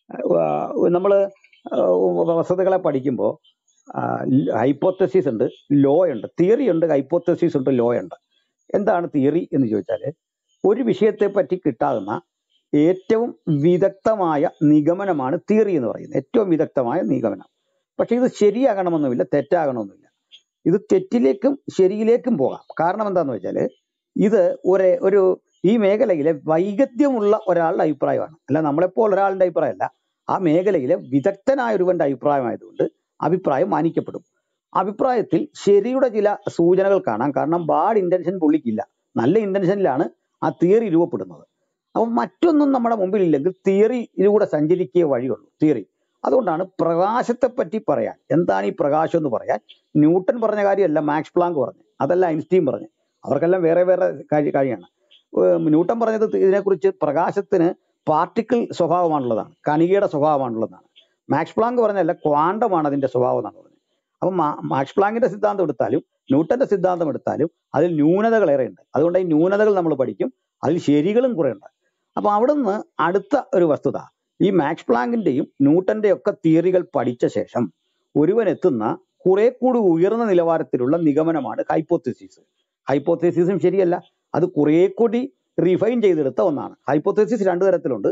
നമ്മൾ വസ്തുതകളെ പഠിക്കുമ്പോൾ ഹൈപ്പോത്തസിസ് ഉണ്ട് ലോ ഉണ്ട് തിയറി ഉണ്ട് ഹൈപ്പോത്തസിസ് ഉണ്ട് ലോ ഉണ്ട് എന്താണ് തിയറി എന്ന് ചോദിച്ചാൽ ഒരു വിഷയത്തെ പറ്റി കിട്ടാവുന്ന ഏറ്റവും വിദഗ്ധമായ നിഗമനമാണ് തിയറി എന്ന് പറയുന്നത് ഏറ്റവും വിദഗ്ധമായ നിഗമനം പക്ഷെ ഇത് ശരിയാകണമെന്നുമില്ല തെറ്റാകണമെന്നുമില്ല ഇത് തെറ്റിലേക്കും ശരിയിലേക്കും പോകാം കാരണം എന്താന്ന് വെച്ചാൽ ഇത് ഒരു ഒരു ഈ മേഖലയിലെ വൈഗദ്ധ്യമുള്ള ഒരാളുടെ അഭിപ്രായമാണ് അല്ല നമ്മളെപ്പോൾ ഒരാളുടെ അഭിപ്രായമല്ല ആ മേഖലയിലെ വിദഗ്ധനായ ഒരുവന്റെ അഭിപ്രായമായതുകൊണ്ട് അഭിപ്രായം മാനിക്കപ്പെടും അഭിപ്രായത്തിൽ ശരിയുടെ ചില സൂചനകൾ കാണാം കാരണം ബാഡ് ഇന്റൻഷൻ പുള്ളിക്കില്ല നല്ല ഇന്റൻഷനിലാണ് ആ തിയറി രൂപപ്പെടുന്നത് അപ്പം മറ്റൊന്നും നമ്മുടെ മുമ്പിലില്ലെങ്കിൽ തിയറിയിലൂടെ സഞ്ചരിക്കേ വഴിയുള്ളൂ തിയറി അതുകൊണ്ടാണ് പ്രകാശത്തെ പറ്റി പറയാൻ എന്താണ് ഈ പ്രകാശം എന്ന് പറയാൻ ന്യൂട്ടൺ പറഞ്ഞ കാര്യമല്ല മാക്സ് പ്ലാങ്ക് പറഞ്ഞു അതല്ല ഐൻസ്റ്റീൻ പറഞ്ഞു അവർക്കെല്ലാം വേറെ വേറെ കാര്യ- കാര്യമാണ് ഏർ ന്യൂട്ടൺ പറഞ്ഞത് ഇതിനെക്കുറിച്ച് പ്രകാശത്തിന് പാർട്ടിക്കിൾ സ്വഭാവമാണുള്ളതാണ് കണികയുടെ സ്വഭാവമാണുള്ളതാണ് മാക്സ് പ്ലാങ്ക് പറഞ്ഞല്ല ക്വാണ്ടമാണ് അതിന്റെ സ്വഭാവം എന്നാണ് പറഞ്ഞത് അപ്പം മാ- മാക്സ് പ്ലാങ്കിന്റെ സിദ്ധാന്തം എടുത്താലും ന്യൂട്ടന്റെ സിദ്ധാന്തം എടുത്താലും അതിൽ ന്യൂനതകൾ ഏറെയുണ്ട് അതുകൊണ്ട് ഈ ന്യൂനതകൾ നമ്മൾ പഠിക്കും അതിൽ ശരികളും കുറെ ഉണ്ട് അപ്പൊ അവിടുന്ന് അടുത്ത ഒരു വസ്തുത ഈ മാക്സ് പ്ലാങ്കിന്റെയും ന്യൂട്ടന്റെയും ഒക്കെ തിയറികൾ പഠിച്ച ശേഷം ഒരുവൻ എത്തുന്ന കുറെ കൂടി ഉയർന്ന നിലവാരത്തിലുള്ള നിഗമനമാണ് ഹൈപ്പോത്തസിസ് ഹൈപ്പോത്തസിസും ശരിയല്ല അത് കുറെ കൂടി റിഫൈൻ ചെയ്തെടുത്ത ഒന്നാണ് ഹൈപ്പോത്തസിസ് രണ്ടു തരത്തിലുണ്ട്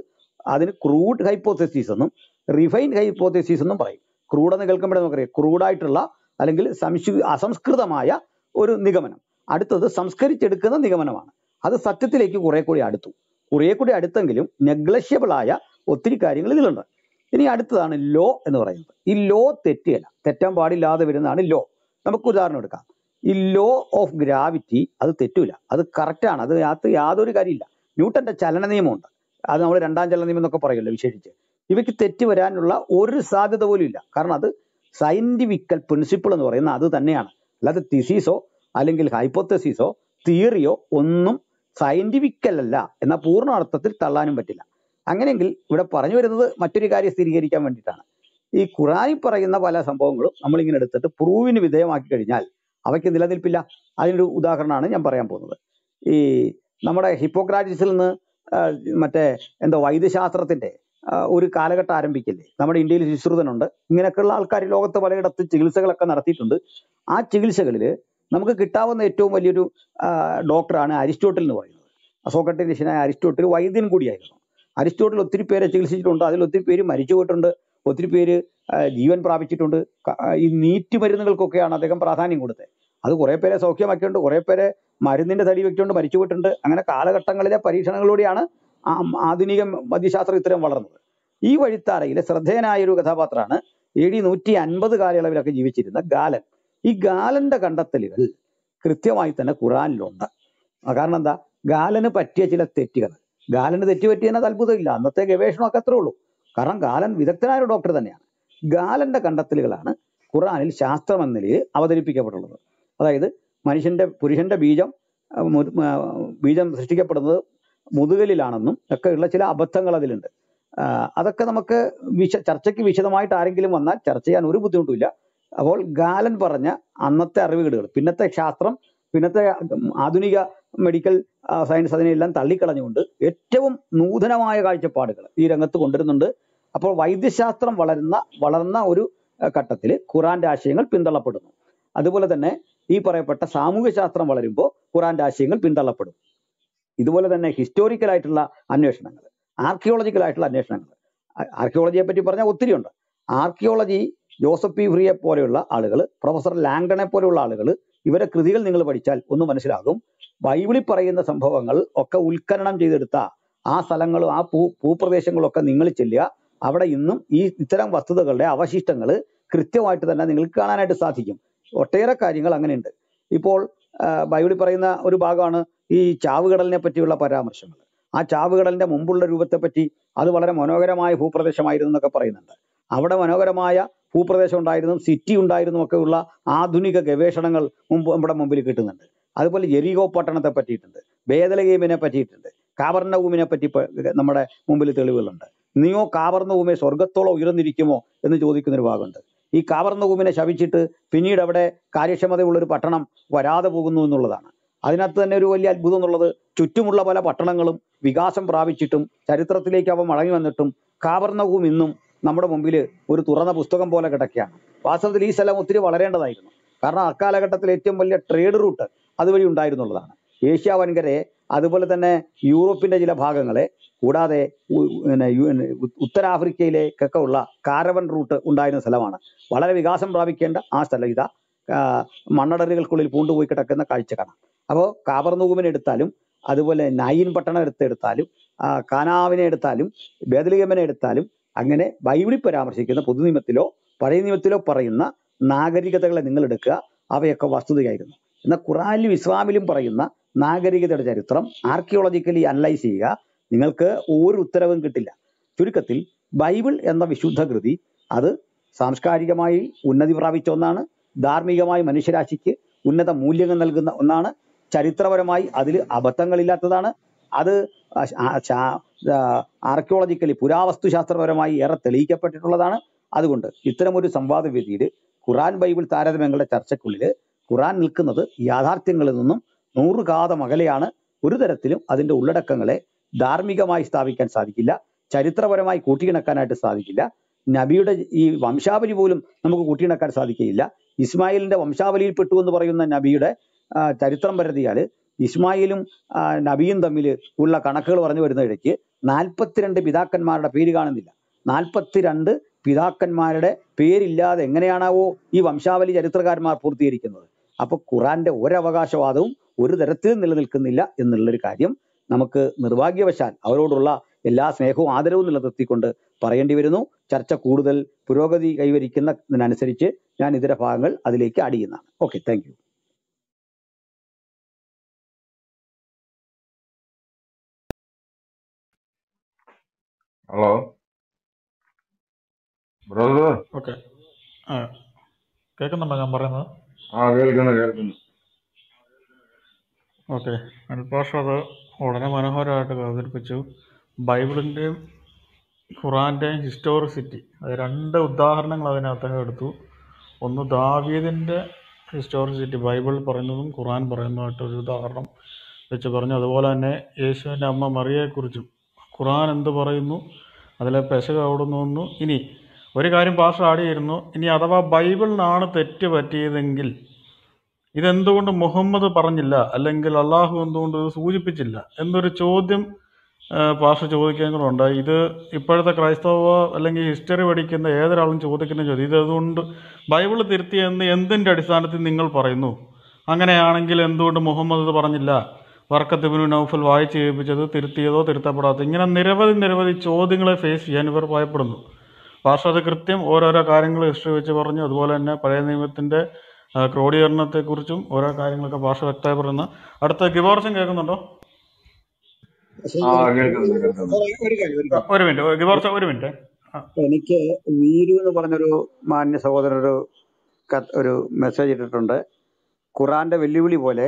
അതിന് ക്രൂഡ് ഹൈപ്പോത്തസിസ് എന്നും റിഫൈൻഡ് ഹൈപ്പോത്തസിസ് എന്നും പറയും ക്രൂഡ് എന്ന് കേൾക്കുമ്പോഴേ നമുക്കറിയാം ക്രൂഡായിട്ടുള്ള അല്ലെങ്കിൽ സംശു അസംസ്കൃതമായ ഒരു നിഗമനം അടുത്തത് സംസ്കരിച്ചെടുക്കുന്ന നിഗമനമാണ് അത് സത്യത്തിലേക്ക് കുറെ കൂടി അടുത്തു കുറെ കൂടി അടുത്തെങ്കിലും നെഗ്ലഷ്യബിൾ ആയ ഒത്തിരി കാര്യങ്ങൾ ഇതിലുണ്ട് ഇനി അടുത്തതാണ് ലോ എന്ന് പറയുന്നത് ഈ ലോ തെറ്റുകയില്ല തെറ്റാൻ പാടില്ലാതെ വരുന്നതാണ് ലോ നമുക്ക് ഉദാഹരണം എടുക്കാം ഈ ലോ ഓഫ് ഗ്രാവിറ്റി അത് തെറ്റൂല അത് correct ആണ് അത് യാത്ര യാതൊരു കാര്യമില്ല ന്യൂട്ടന്റെ ചലന നിയമമുണ്ട് അത് നമ്മൾ രണ്ടാം ചലന നിയമം എന്നൊക്കെ പറയുമല്ലോ വിശേഷിച്ച് ഇവയ്ക്ക് തെറ്റ് വരാനുള്ള ഒരു സാധ്യത പോലും ഇല്ല കാരണം അത് സയന്റിഫിക്കൽ പ്രിൻസിപ്പിൾ എന്ന് പറയുന്ന അത് തന്നെയാണ് അല്ലാതെ തിസീസോ അല്ലെങ്കിൽ ഹൈപ്പോത്തസിസോ തിയറിയോ ഒന്നും സയന്റിഫിക്കൽ അല്ല എന്ന പൂർണ്ണ അർത്ഥത്തിൽ തള്ളാനും പറ്റില്ല അങ്ങനെയെങ്കിൽ ഇവിടെ പറഞ്ഞു വരുന്നത് മറ്റൊരു കാര്യം സ്ഥിരീകരിക്കാൻ വേണ്ടിയിട്ടാണ് ഈ ഖുറാനിൽ പറയുന്ന പല സംഭവങ്ങളും നമ്മളിങ്ങനെ എടുത്തിട്ട് പ്രൂവിന് വിധേയമാക്കി കഴിഞ്ഞാൽ അവയ്ക്ക് നിലനിൽപ്പില്ല അതിനൊരു ഉദാഹരണമാണ് ഞാൻ പറയാൻ പോകുന്നത് ഈ നമ്മുടെ ഹിപ്പോക്രാറ്റിസിൽ നിന്ന് ആ, മറ്റേ എന്താ വൈദ്യശാസ്ത്രത്തിന്റെ ആ, ഒരു കാലഘട്ടം ആരംഭിക്കില്ലേ നമ്മുടെ ഇന്ത്യയിൽ ശുശ്രുതനുണ്ട് ഇങ്ങനെയൊക്കെയുള്ള ആൾക്കാർ ലോകത്ത് പലയിടത്ത് ചികിത്സകളൊക്കെ നടത്തിയിട്ടുണ്ട് ആ ചികിത്സകളിൽ നമുക്ക് കിട്ടാവുന്ന ഏറ്റവും വലിയൊരു ആ, ഡോക്ടറാണ് അരിസ്റ്റോട്ടിൽ എന്ന് പറയുന്നത് സോക്രട്ടീഷ്യനായ അരിസ്റ്റോട്ടിൽ വൈദ്യൻ കൂടിയായിരുന്നു അരിസ്റ്റോട്ടിൽ ഒത്തിരി പേരെ ചികിത്സിച്ചിട്ടുണ്ട് അതിൽ ഒത്തിരി പേര് മരിച്ചു പോയിട്ടുണ്ട് ഒത്തിരി പേര് ആ, ജീവൻ പ്രാപിച്ചിട്ടുണ്ട് ക- ആ, ഈ നീറ്റ് മരുന്നുകൾക്കൊക്കെയാണ് അദ്ദേഹം പ്രാധാന്യം കൊടുത്തത് അത് കുറെ പേരെ സൗഖ്യമാക്കിയിട്ടുണ്ട് കുറെ പേരെ മരുന്നിന്റെ തടി വെച്ചുകൊണ്ട് മരിച്ചു പോയിട്ടുണ്ട് അങ്ങനെ കാലഘട്ടങ്ങളിലെ പരീക്ഷണങ്ങളിലൂടെയാണ് ആ ആധുനിക വൈദ്യശാസ്ത്രം ഇത്തരം വളർന്നത് ഈ വഴിത്താരയിലെ ശ്രദ്ധേയനായ ഒരു കഥാപാത്രമാണ് എ ഡി നൂറ്റി അൻപത് കാലയളവിലൊക്കെ ജീവിച്ചിരുന്ന ഗാലൻ ഈ ഗാലന്റെ കണ്ടെത്തലുകൾ കൃത്യമായി തന്നെ ഖുറാനിലുണ്ട് ആ കാരണം എന്താ ഗാലന് പറ്റിയ ചില തെറ്റുകൾ ഗാലന് തെറ്റ് പറ്റിയതിനകത്ത് അത്ഭുതമില്ല അന്നത്തെ ഗവേഷണമൊക്കെ അത്രേ ഉള്ളൂ കാരണം ഗാലൻ വിദഗ്ധനായ ഒരു ഡോക്ടർ തന്നെയാണ് ഗാലന്റെ കണ്ടെത്തലുകളാണ് ഖുറാനിൽ ശാസ്ത്രം എന്ന നിലയിൽ അവതരിപ്പിക്കപ്പെട്ടുള്ളത് അതായത് മനുഷ്യന്റെ പുരുഷന്റെ ബീജം ആ, മു- ആ, ബീജം സൃഷ്ടിക്കപ്പെടുന്നത് മുതുകലിലാണെന്നും ഒക്കെയുള്ള ചില അബദ്ധങ്ങൾ അതിലുണ്ട് ആ, അതൊക്കെ നമുക്ക് വിശ ചർച്ചയ്ക്ക് വിശദമായിട്ട് ആരെങ്കിലും വന്നാൽ ചർച്ച ചെയ്യാൻ ഒരു ബുദ്ധിമുട്ടുമില്ല അപ്പോൾ ഗാലൻ പറഞ്ഞ അന്നത്തെ അറിവുകേടുകൾ പിന്നത്തെ ശാസ്ത്രം പിന്നത്തെ ആധുനിക മെഡിക്കൽ ആ, സയൻസ് അതിനെല്ലാം തള്ളിക്കളഞ്ഞുകൊണ്ട് ഏറ്റവും നൂതനമായ കാഴ്ചപ്പാടുകൾ ഈ രംഗത്ത് കൊണ്ടുവരുന്നുണ്ട് അപ്പോൾ വൈദ്യശാസ്ത്രം വളരുന്ന വളർന്ന ഒരു ഘട്ടത്തിൽ ഖുറാന്റെ ആശയങ്ങൾ പിന്തള്ളപ്പെടുന്നു അതുപോലെ തന്നെ ഈ പറയപ്പെട്ട സാമൂഹ്യ ശാസ്ത്രം വളരുമ്പോൾ ഖുറാന്റെ ആശയങ്ങൾ പിന്തള്ളപ്പെടും ഇതുപോലെ തന്നെ ഹിസ്റ്റോറിക്കൽ ആയിട്ടുള്ള അന്വേഷണങ്ങൾ ആർക്കിയോളജിക്കൽ ആയിട്ടുള്ള അന്വേഷണങ്ങൾ ആർക്കിയോളജിയെ പറ്റി പറഞ്ഞാൽ ഒത്തിരി ഉണ്ട് ആർക്കിയോളജി ജോസഫ് പി ഫ്രീയെ പോലെയുള്ള ആളുകൾ പ്രൊഫസർ ലാങ്ടണെ പോലെയുള്ള ആളുകൾ ഇവരെ കൃതികൾ നിങ്ങൾ പഠിച്ചാൽ ഒന്ന് മനസ്സിലാകും ബൈബിളിൽ പറയുന്ന സംഭവങ്ങൾ ഒക്കെ ഉത്ഖനനം ചെയ്തെടുത്ത ആ സ്ഥലങ്ങളും ആ ഭൂ ഭൂപ്രദേശങ്ങളും ഒക്കെ നിങ്ങൾ ചെല്ലുക അവിടെ ഇന്നും ഈ ഇത്തരം വസ്തുതകളുടെ അവശിഷ്ടങ്ങൾ കൃത്യമായിട്ട് തന്നെ നിങ്ങൾക്ക് കാണാനായിട്ട് സാധിക്കും ഒട്ടേറെ കാര്യങ്ങൾ അങ്ങനെയുണ്ട് ഇപ്പോൾ ആ, ബൈബിളിൽ പറയുന്ന ഒരു ഭാഗമാണ് ഈ ചാവുകടലിനെ പറ്റിയുള്ള പരാമർശങ്ങൾ ആ ചാവുകടലിന്റെ മുമ്പുള്ള രൂപത്തെ പറ്റി അത് വളരെ മനോഹരമായ ഭൂപ്രദേശമായിരുന്നു എന്നൊക്കെ പറയുന്നുണ്ട് അവിടെ മനോഹരമായ ഭൂപ്രദേശം ഉണ്ടായിരുന്നു സിറ്റി ഉണ്ടായിരുന്നു ഒക്കെ ഉള്ള ആധുനിക ഗവേഷണങ്ങൾ മുമ്പ് നമ്മുടെ മുമ്പിൽ കിട്ടുന്നുണ്ട് അതുപോലെ ജെറിഗോ പട്ടണത്തെ പറ്റിയിട്ടുണ്ട് ബേദലഗീമിനെ പറ്റിയിട്ടുണ്ട് കാവർണഭൂമിനെ പറ്റി ഇപ്പൊ നമ്മുടെ മുമ്പിൽ തെളിവുകളുണ്ട് നീയോ കാവർണഭൂമി സ്വർഗത്തോളം ഉയർന്നിരിക്കുമോ എന്ന് ചോദിക്കുന്ന ഒരു ഭാഗമുണ്ട് ഈ കാവർണഭൂമിനെ ശപിച്ചിട്ട് പിന്നീട് അവിടെ കാര്യക്ഷമതയുള്ള ഒരു പട്ടണം വരാതെ പോകുന്നു എന്നുള്ളതാണ് അതിനകത്ത് തന്നെ ഒരു വലിയ അത്ഭുതം എന്നുള്ളത് ചുറ്റുമുള്ള പല പട്ടണങ്ങളും വികാസം പ്രാപിച്ചിട്ടും ചരിത്രത്തിലേക്ക് അവ മടങ്ങി വന്നിട്ടും കാവർണവും ഇന്നും നമ്മുടെ മുമ്പിൽ ഒരു തുറന്ന പുസ്തകം പോലെ കിടക്കുകയാണ് വാസ്തവത്തിൽ ഈ സ്ഥലം ഒത്തിരി വളരേണ്ടതായിരുന്നു കാരണം അക്കാലഘട്ടത്തിൽ ഏറ്റവും വലിയ ട്രേഡ് റൂട്ട് അതുവഴി ഉണ്ടായിരുന്നുള്ളതാണ് ഏഷ്യ വൻകരയെ അതുപോലെ തന്നെ യൂറോപ്പിന്റെ ചില ഭാഗങ്ങളെ കൂടാതെ ഉ- പിന്നെ യു- പിന്നെ ഉ- ഉത്തരാഫ്രിക്കയിലേക്കൊക്കെ ഉള്ള കാരവൻ റൂട്ട് ഉണ്ടായിരുന്ന സ്ഥലമാണ് വളരെ വികാസം പ്രാപിക്കേണ്ട ആ സ്ഥലം ഇതാ ആ, മണ്ണടലുകൾക്കുള്ളിൽ പൂണ്ടുപോയി കിടക്കുന്ന കാഴ്ച കാണാം അപ്പോൾ കാബർനൂമിനെ എടുത്താലും അതുപോലെ നൈൻ പട്ടണം എടുത്തെടുത്താലും ആ, കാനാവിനെ എടുത്താലും ബേദലിഗമനെ എടുത്താലും അങ്ങനെ ബൈബിളിൽ പരാമർശിക്കുന്ന പുതുനിയമത്തിലോ പഴയ നിയമത്തിലോ പറയുന്ന നാഗരികതകളെ നിങ്ങൾ എടുക്കുക അവയൊക്കെ വസ്തുതയായിരുന്നു എന്നാൽ ഖുറാനിലും ഇസ്ലാമിലും പറയുന്ന നാഗരികതയുടെ ചരിത്രം ആർക്കിയോളജിക്കലി അനലൈസ് ചെയ്യുക നിങ്ങൾക്ക് ഒരു ഉത്തരവും കിട്ടില്ല ചുരുക്കത്തിൽ ബൈബിൾ എന്ന വിശുദ്ധ കൃതി അത് സാംസ്കാരികമായി ഉന്നതി പ്രാപിച്ച ഒന്നാണ് ധാർമ്മികമായി മനുഷ്യരാശിക്ക് ഉന്നത മൂല്യങ്ങൾ നൽകുന്ന ഒന്നാണ് ചരിത്രപരമായി അതിൽ അബദ്ധങ്ങളില്ലാത്തതാണ് അത് ആർക്കിയോളജിക്കലി പുരാവസ്തുശാസ്ത്രപരമായി ഏറെ തെളിയിക്കപ്പെട്ടിട്ടുള്ളതാണ് അതുകൊണ്ട് ഇത്തരമൊരു സംവാദ വേദിയിൽ ഖുറാൻ ബൈബിൾ താരതമ്യങ്ങളുടെ ചർച്ചയ്ക്കുള്ളിൽ ഖുറാൻ നിൽക്കുന്നത് യാഥാർത്ഥ്യങ്ങളിൽ നിന്നും നൂറ് കാതം അകലെയാണ് ഒരു തരത്തിലും അതിന്റെ ഉള്ളടക്കങ്ങളെ ധാർമ്മികമായി സ്ഥാപിക്കാൻ സാധിക്കില്ല ചരിത്രപരമായി കൂട്ടിയിണക്കാനായിട്ട് സാധിക്കില്ല നബിയുടെ ഈ വംശാവലി പോലും നമുക്ക് കൂട്ടിയിണക്കാൻ സാധിക്കുകയില്ല ഇസ്മായിലിന്റെ വംശാവലിയിൽ പെട്ടു എന്ന് പറയുന്ന നബിയുടെ ആ, ചരിത്രം പരതിയാൽ ഇസ്മായിലും ആ, നബിയും തമ്മിൽ ഉള്ള കണക്കുകൾ പറഞ്ഞു വരുന്ന ഇടയ്ക്ക് നാൽപ്പത്തിരണ്ട് പിതാക്കന്മാരുടെ പേര് കാണുന്നില്ല നാൽപ്പത്തിരണ്ട് പിതാക്കന്മാരുടെ പേരില്ലാതെ എങ്ങനെയാണാവോ ഈ വംശാവലി ചരിത്രകാരന്മാർ പൂർത്തീകരിക്കുന്നത് അപ്പൊ ഖുറാന്റെ ഒരവകാശവാദവും ഒരു തരത്തിലും നിലനിൽക്കുന്നില്ല എന്നുള്ളൊരു കാര്യം നമുക്ക് നിർഭാഗ്യവശാൽ അവരോടുള്ള എല്ലാ സ്നേഹവും ആദരവും നിലനിർത്തിക്കൊണ്ട് പറയേണ്ടി വരുന്നു ചർച്ച കൂടുതൽ പുരോഗതി കൈവരിക്കുന്നതിനനുസരിച്ച് ഞാൻ ഇതര ഭാഗങ്ങൾ അതിലേക്ക് ആഡ് ചെയ്യുന്നതാണ് okay thank you hello brother okay ആ കേൾക്കുന്നുണ്ടോ ഞാൻ പറയുന്നത് ആ കേൾക്കുന്നു കേൾക്കുന്നു ഓക്കെ അൽപാഷ അത് വളരെ മനോഹരമായിട്ട് അവതരിപ്പിച്ചു ബൈബിളിൻ്റെയും ഖുറാൻ്റെയും ഹിസ്റ്റോറിസിറ്റി അത് രണ്ട് ഉദാഹരണങ്ങൾ അതിനകത്ത് എടുത്തു ഒന്ന് ദാവീദിൻ്റെ ഹിസ്റ്റോറിസിറ്റി ബൈബിൾ പറയുന്നതും ഖുറാൻ പറയുന്നതുമായിട്ട് ഒരു ഉദാഹരണം വെച്ച് പറഞ്ഞു അതുപോലെ തന്നെ യേശുവിൻ്റെ അമ്മ മറിയയെക്കുറിച്ചും ഖുറാൻ എന്ത് പറയുന്നു അതിലെ പെശക അവിടുന്ന് വന്നു ഇനി ഒരു കാര്യം പാഷ ആടിയിരുന്നു ഇനി അഥവാ ബൈബിളിനാണ് തെറ്റ് പറ്റിയതെങ്കിൽ ഇതെന്തുകൊണ്ട് മുഹമ്മദ് പറഞ്ഞില്ല അല്ലെങ്കിൽ അള്ളാഹു എന്തുകൊണ്ട് ഇത് സൂചിപ്പിച്ചില്ല എന്നൊരു ചോദ്യം ആ, പാഷ ചോദിക്കാൻ കൂടെ ഉണ്ട് ഇത് ഇപ്പോഴത്തെ ക്രൈസ്തവ അല്ലെങ്കിൽ ഹിസ്റ്ററി പഠിക്കുന്ന ഏതൊരാളും ചോദിക്കുന്ന ചോദ്യം ഇത് അതുകൊണ്ട് ബൈബിൾ തിരുത്തിയെന്ന് എന്തിൻ്റെ അടിസ്ഥാനത്തിൽ നിങ്ങൾ പറയുന്നു അങ്ങനെയാണെങ്കിൽ എന്തുകൊണ്ട് മുഹമ്മദ് ഇത് പറഞ്ഞില്ല വർക്കത്തിബിനു നൗഫൽ വായിച്ച് കേൾപ്പിച്ചത് തിരുത്തിയതോ തിരുത്തപ്പെടാത്തതോ ഇങ്ങനെ നിരവധി നിരവധി ചോദ്യങ്ങളെ ഫേസ് ചെയ്യാൻ ഇവർ ഭയപ്പെടുന്നു പാഷ അത് കൃത്യം ഓരോരോ കാര്യങ്ങൾ ഹിസ്റ്ററി വെച്ച് പറഞ്ഞു അതുപോലെ തന്നെ പഴയ നിയമത്തിൻ്റെ ആ, ക്രോഡീകരണത്തെക്കുറിച്ചും ഓരോ കാര്യങ്ങളൊക്കെ ഭാഷ വ്യക്തമായി പറയുന്ന അടുത്ത ഗിബോർച്ചൻ കേൾക്കുന്നുണ്ടോ ആ കേൾക്കുന്നു കേൾക്കുന്നു ഒരു കാര്യം ഒരു ആ, ഒരു മിനിറ്റ് ഗിബോർച്ച ഒരു മിനിറ്റ് ആ, എനിക്ക് വീരു എന്ന് പറഞ്ഞൊരു മാന്യ സഹോദരൻ ഒരു കത്ത് ഒരു മെസ്സേജ് ഇട്ടിട്ടുണ്ട് ഖുറാന്റെ വെല്ലുവിളി പോലെ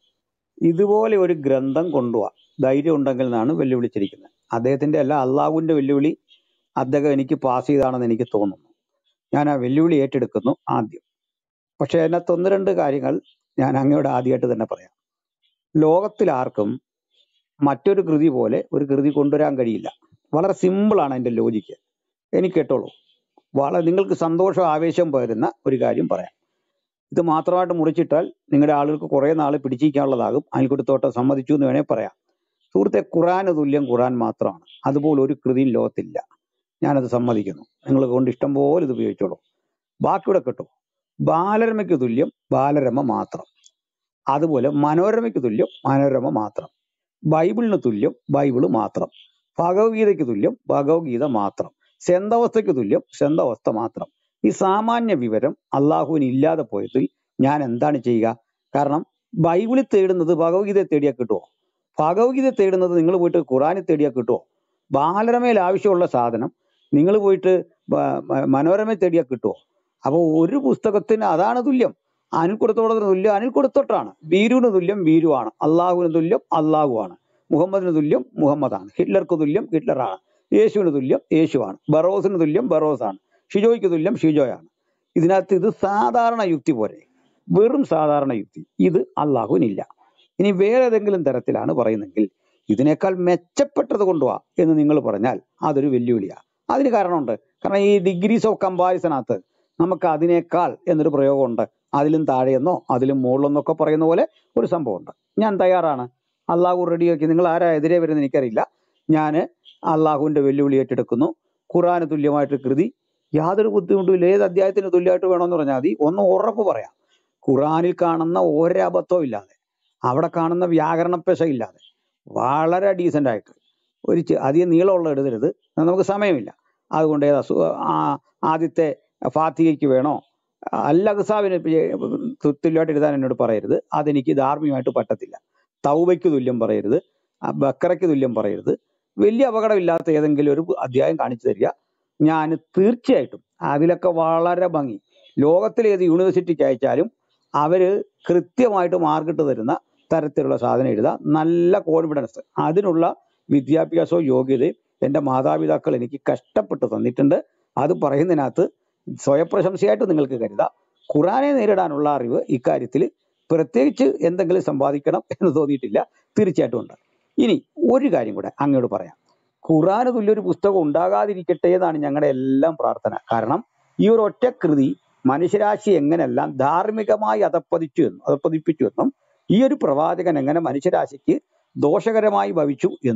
ഇതുപോലെ ഒരു ഗ്രന്ഥം കൊണ്ടുപോവാ ധൈര്യം ഉണ്ടെങ്കിൽ എന്നാണ് വെല്ലുവിളിച്ചിരിക്കുന്നത് അദ്ദേഹത്തിന്റെ അല്ല അള്ളാഹുവിന്റെ വെല്ലുവിളി അദ്ദേഹം എനിക്ക് പാസ് ചെയ്താണെന്ന് എനിക്ക് തോന്നുന്നു ഞാൻ ആ വെല്ലുവിളി ഏറ്റെടുക്കുന്നു ആദ്യം പക്ഷെ അതിനകത്ത് ഒന്ന് രണ്ട് കാര്യങ്ങൾ ഞാൻ അങ്ങയോട് ആദ്യമായിട്ട് തന്നെ പറയാം ലോകത്തിൽ ആർക്കും മറ്റൊരു കൃതി പോലെ ഒരു കൃതി കൊണ്ടുവരാൻ കഴിയില്ല വളരെ സിമ്പിളാണ് അതിന്റെ ലോജിക്ക് എനിക്ക് കേട്ടോളൂ വളരെ നിങ്ങൾക്ക് സന്തോഷം ആവേശം പകരുന്ന ഒരു കാര്യം പറയാം ഇത് മാത്രമായിട്ട് മുറിച്ചിട്ടാൽ നിങ്ങളുടെ ആളുകൾക്ക് കുറെ നാൾ പിടിച്ചിരിക്കാനുള്ളതാകും അയൽക്കുടത്തോട്ടം സമ്മതിച്ചു എന്ന് വേണേൽ പറയാം സുഹൃത്തെ ഖുറാന് തുല്യം ഖുറാൻ മാത്രമാണ് അതുപോലെ ഒരു കൃതിയും ലോകത്തില്ല ഞാനത് സമ്മതിക്കുന്നു നിങ്ങൾ കൊണ്ട് ഇഷ്ടം പോലെ ഇത് ഉപയോഗിച്ചോളൂ ബാക്കിയുടെ കേട്ടോ ബാലരമയ്ക്ക് തുല്യം ബാലരമ മാത്രം അതുപോലെ മനോരമയ്ക്ക് തുല്യം മനോരമ മാത്രം ബൈബിളിന് തുല്യം ബൈബിള് മാത്രം ഭഗവത്ഗീതയ്ക്ക് തുല്യം ഭഗവത്ഗീത മാത്രം സെന്തവസ്ഥയ്ക്ക് തുല്യം സെന്തവസ്ഥ മാത്രം ഈ സാമാന്യ വിവരം അള്ളാഹുവിന് ഇല്ലാതെ പോയതിൽ ഞാൻ എന്താണ് ചെയ്യുക കാരണം ബൈബിളിൽ തേടുന്നത് ഭഗവത്ഗീതയെ തേടിയാൽ കിട്ടുമോ ഭഗവത്ഗീത തേടുന്നത് നിങ്ങൾ പോയിട്ട് ഖുറാനിൽ തേടിയാൽ കിട്ടുമോ ബാലരമയിൽ ആവശ്യമുള്ള സാധനം നിങ്ങൾ പോയിട്ട് ബ- മ- മനോരമയിൽ തേടിയാൽ കിട്ടുമോ അപ്പോൾ ഒരു പുസ്തകത്തിന് അതാണ് തുല്യം അനിൽ കൊടുത്തോടത്തിന് തുല്യം അനിൽ കൊടുത്തോട്ടാണ് വീരുവിന് തുല്യം വീരുവാണ് അള്ളാഹുവിന് തുല്യം അള്ളാഹുവാണ് മുഹമ്മദിന് തുല്യം മുഹമ്മദാണ് ഹിറ്റ്ലർക്ക് തുല്യം ഹിറ്റ്ലറാണ് യേശുവിന് തുല്യം യേശുവാണ് ബറോസിന് തുല്യം ബറോസാണ് ഷിജോയ്ക്ക് തുല്യം ഷിജോയാണ് ഇതിനകത്ത് ഇത് സാധാരണ യുക്തി പോരെ വെറും സാധാരണ യുക്തി ഇത് അള്ളാഹുവിനില്ല ഇനി വേറെ ഏതെങ്കിലും തരത്തിലാണ് പറയുന്നെങ്കിൽ ഇതിനേക്കാൾ മെച്ചപ്പെട്ടത് കൊണ്ടുപോവാ എന്ന് നിങ്ങൾ പറഞ്ഞാൽ അതൊരു വെല്ലുവിളിയാണ് അതിന് കാരണമുണ്ട് കാരണം ഈ ഡിഗ്രീസ് ഓഫ് കമ്പാരിസനകത്ത് നമുക്ക് അതിനേക്കാൾ എന്നൊരു പ്രയോഗമുണ്ട് അതിലും താഴെയെന്നോ അതിലും മുകളിലെന്നൊക്കെ പറയുന്ന പോലെ ഒരു സംഭവമുണ്ട് ഞാൻ തയ്യാറാണ് അള്ളാഹു റെഡിയാക്കി നിങ്ങൾ ആരാ എതിരെ വരുന്നത് എനിക്കറിയില്ല ഞാൻ അള്ളാഹുവിന്റെ വെല്ലുവിളി ഏറ്റെടുക്കുന്നു ഖുറാന് തുല്യമായിട്ട് കൃതി യാതൊരു ബുദ്ധിമുട്ടുമില്ല ഏത് അധ്യായത്തിന് തുല്യമായിട്ട് വേണമെന്ന് പറഞ്ഞാൽ മതി ഒന്ന് ഉറപ്പ് പറയാം ഖുറാനിൽ കാണുന്ന ഒരബദ്ധവും ഇല്ലാതെ അവിടെ കാണുന്ന വ്യാകരണ പെശ ഇല്ലാതെ വളരെ ഡീസന്റ് ആയിട്ട് ഒരു ചെ- അധികം നീളമുള്ള എഴുതരുത് നമുക്ക് സമയമില്ല അതുകൊണ്ട് ഏതാ സു- ആ ആദ്യത്തെ ഫാത്തികയ്ക്ക് വേണോ അല്ല ഖസാബിന് തുല്യമായിട്ട് എഴുതാൻ എന്നോട് പറയരുത് അതെനിക്ക് ധാർമ്മികമായിട്ട് പറ്റത്തില്ല തൗബയ്ക്ക് തുല്യം പറയരുത് ആ ബക്കറയ്ക്ക് തുല്യം പറയരുത് വലിയ അപകടമില്ലാത്ത ഏതെങ്കിലും ഒരു അധ്യായം കാണിച്ചു തരിക ഞാൻ തീർച്ചയായിട്ടും അതിലൊക്കെ വളരെ ഭംഗി ലോകത്തിലെ ഏത് യൂണിവേഴ്സിറ്റിക്ക് അയച്ചാലും അവര് കൃത്യമായിട്ട് മാർക്കിട്ട് തരുന്ന തരത്തിലുള്ള സാധനം എഴുതാം നല്ല കോൺഫിഡൻസ് അതിനുള്ള വിദ്യാഭ്യാസവും യോഗ്യതയും എൻ്റെ മാതാപിതാക്കൾ എനിക്ക് കഷ്ടപ്പെട്ട് തന്നിട്ടുണ്ട് അത് പറയുന്നതിനകത്ത് സ്വയപ്രശംസയായിട്ട് നിങ്ങൾക്ക് കരുതാം ഖുറാനെ നേരിടാനുള്ള അറിവ് ഇക്കാര്യത്തിൽ പ്രത്യേകിച്ച് എന്തെങ്കിലും സമ്പാദിക്കണം എന്ന് തോന്നിയിട്ടില്ല തീർച്ചയായിട്ടും ഉണ്ട് ഇനി ഒരു കാര്യം കൂടെ അങ്ങോട്ട് പറയാം ഖുറാന് തുല്യൊരു പുസ്തകം ഉണ്ടാകാതിരിക്കട്ടെ എന്നാണ് ഞങ്ങളുടെ എല്ലാം പ്രാർത്ഥന കാരണം ഈ ഒരു ഒറ്റ കൃതി മനുഷ്യരാശി എങ്ങനെല്ലാം ധാർമ്മികമായി അധപ്പതിച്ചു എന്നും അധപ്പതിപ്പിച്ചു എന്നും ഈ ഒരു പ്രവാചകൻ എങ്ങനെ മനുഷ്യരാശിക്ക് ദോഷകരമായി ഭവിച്ചു എന്നും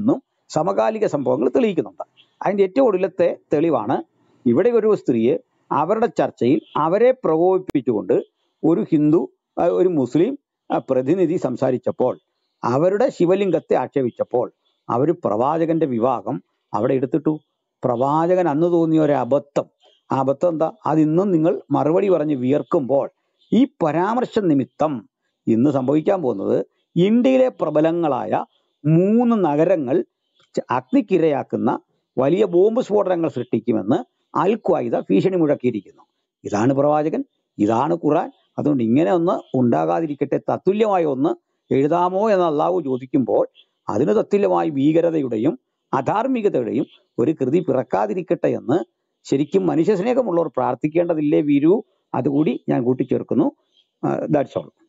സമകാലിക സംഭവങ്ങൾ തെളിയിക്കുന്നുണ്ട് അതിന്റെ ഏറ്റവും ഒടുവിലത്തെ തെളിവാണ് ഇവിടെ ഒരു സ്ത്രീയെ അവരുടെ ചർച്ചയിൽ അവരെ പ്രകോപിപ്പിച്ചുകൊണ്ട് ഒരു ഹിന്ദു ആ, ഒരു മുസ്ലിം ആ, പ്രതിനിധി സംസാരിച്ചപ്പോൾ അവരുടെ ശിവലിംഗത്തെ ആക്ഷേപിച്ചപ്പോൾ അവർ പ്രവാചകന്റെ വിവാഹം അവിടെ എടുത്തിട്ടു പ്രവാചകൻ അന്ന് തോന്നിയ ഒരു അബദ്ധം ആ അബദ്ധം എന്താ അത് ഇന്നും നിങ്ങൾ മറുപടി പറഞ്ഞ് വിയർക്കുമ്പോൾ ഈ പരാമർശം നിമിത്തം ഇന്ന് സംഭവിക്കാൻ പോകുന്നത് ഇന്ത്യയിലെ പ്രബലങ്ങളായ മൂന്ന് നഗരങ്ങൾ ച- അഗ്നിക്കിരയാക്കുന്ന വലിയ ബോംബ് സ്ഫോടനങ്ങൾ സൃഷ്ടിക്കുമെന്ന് അൽ ഖ്വായിദ ഭീഷണി മുഴക്കിയിരിക്കുന്നു ഇതാണ് പ്രവാചകൻ ഇതാണ് ഖുറാൻ അതുകൊണ്ട് ഇങ്ങനെ ഒന്ന് ഉണ്ടാകാതിരിക്കട്ടെ തത്തുല്യമായ ഒന്ന് എഴുതാമോ എന്ന് അള്ളാഹു ചോദിക്കുമ്പോൾ അതിന് തത്തുല്യമായി ഭീകരതയുടെയും അധാർമികതയുടെയും ഒരു കൃതി പിറക്കാതിരിക്കട്ടെ എന്ന് ശരിക്കും മനുഷ്യസ്നേഹമുള്ളവർ പ്രാർത്ഥിക്കേണ്ടതില്ലേ വീരു അതുകൂടി ഞാൻ കൂട്ടിച്ചേർക്കുന്നു ദാറ്റ്സ് ഓൾ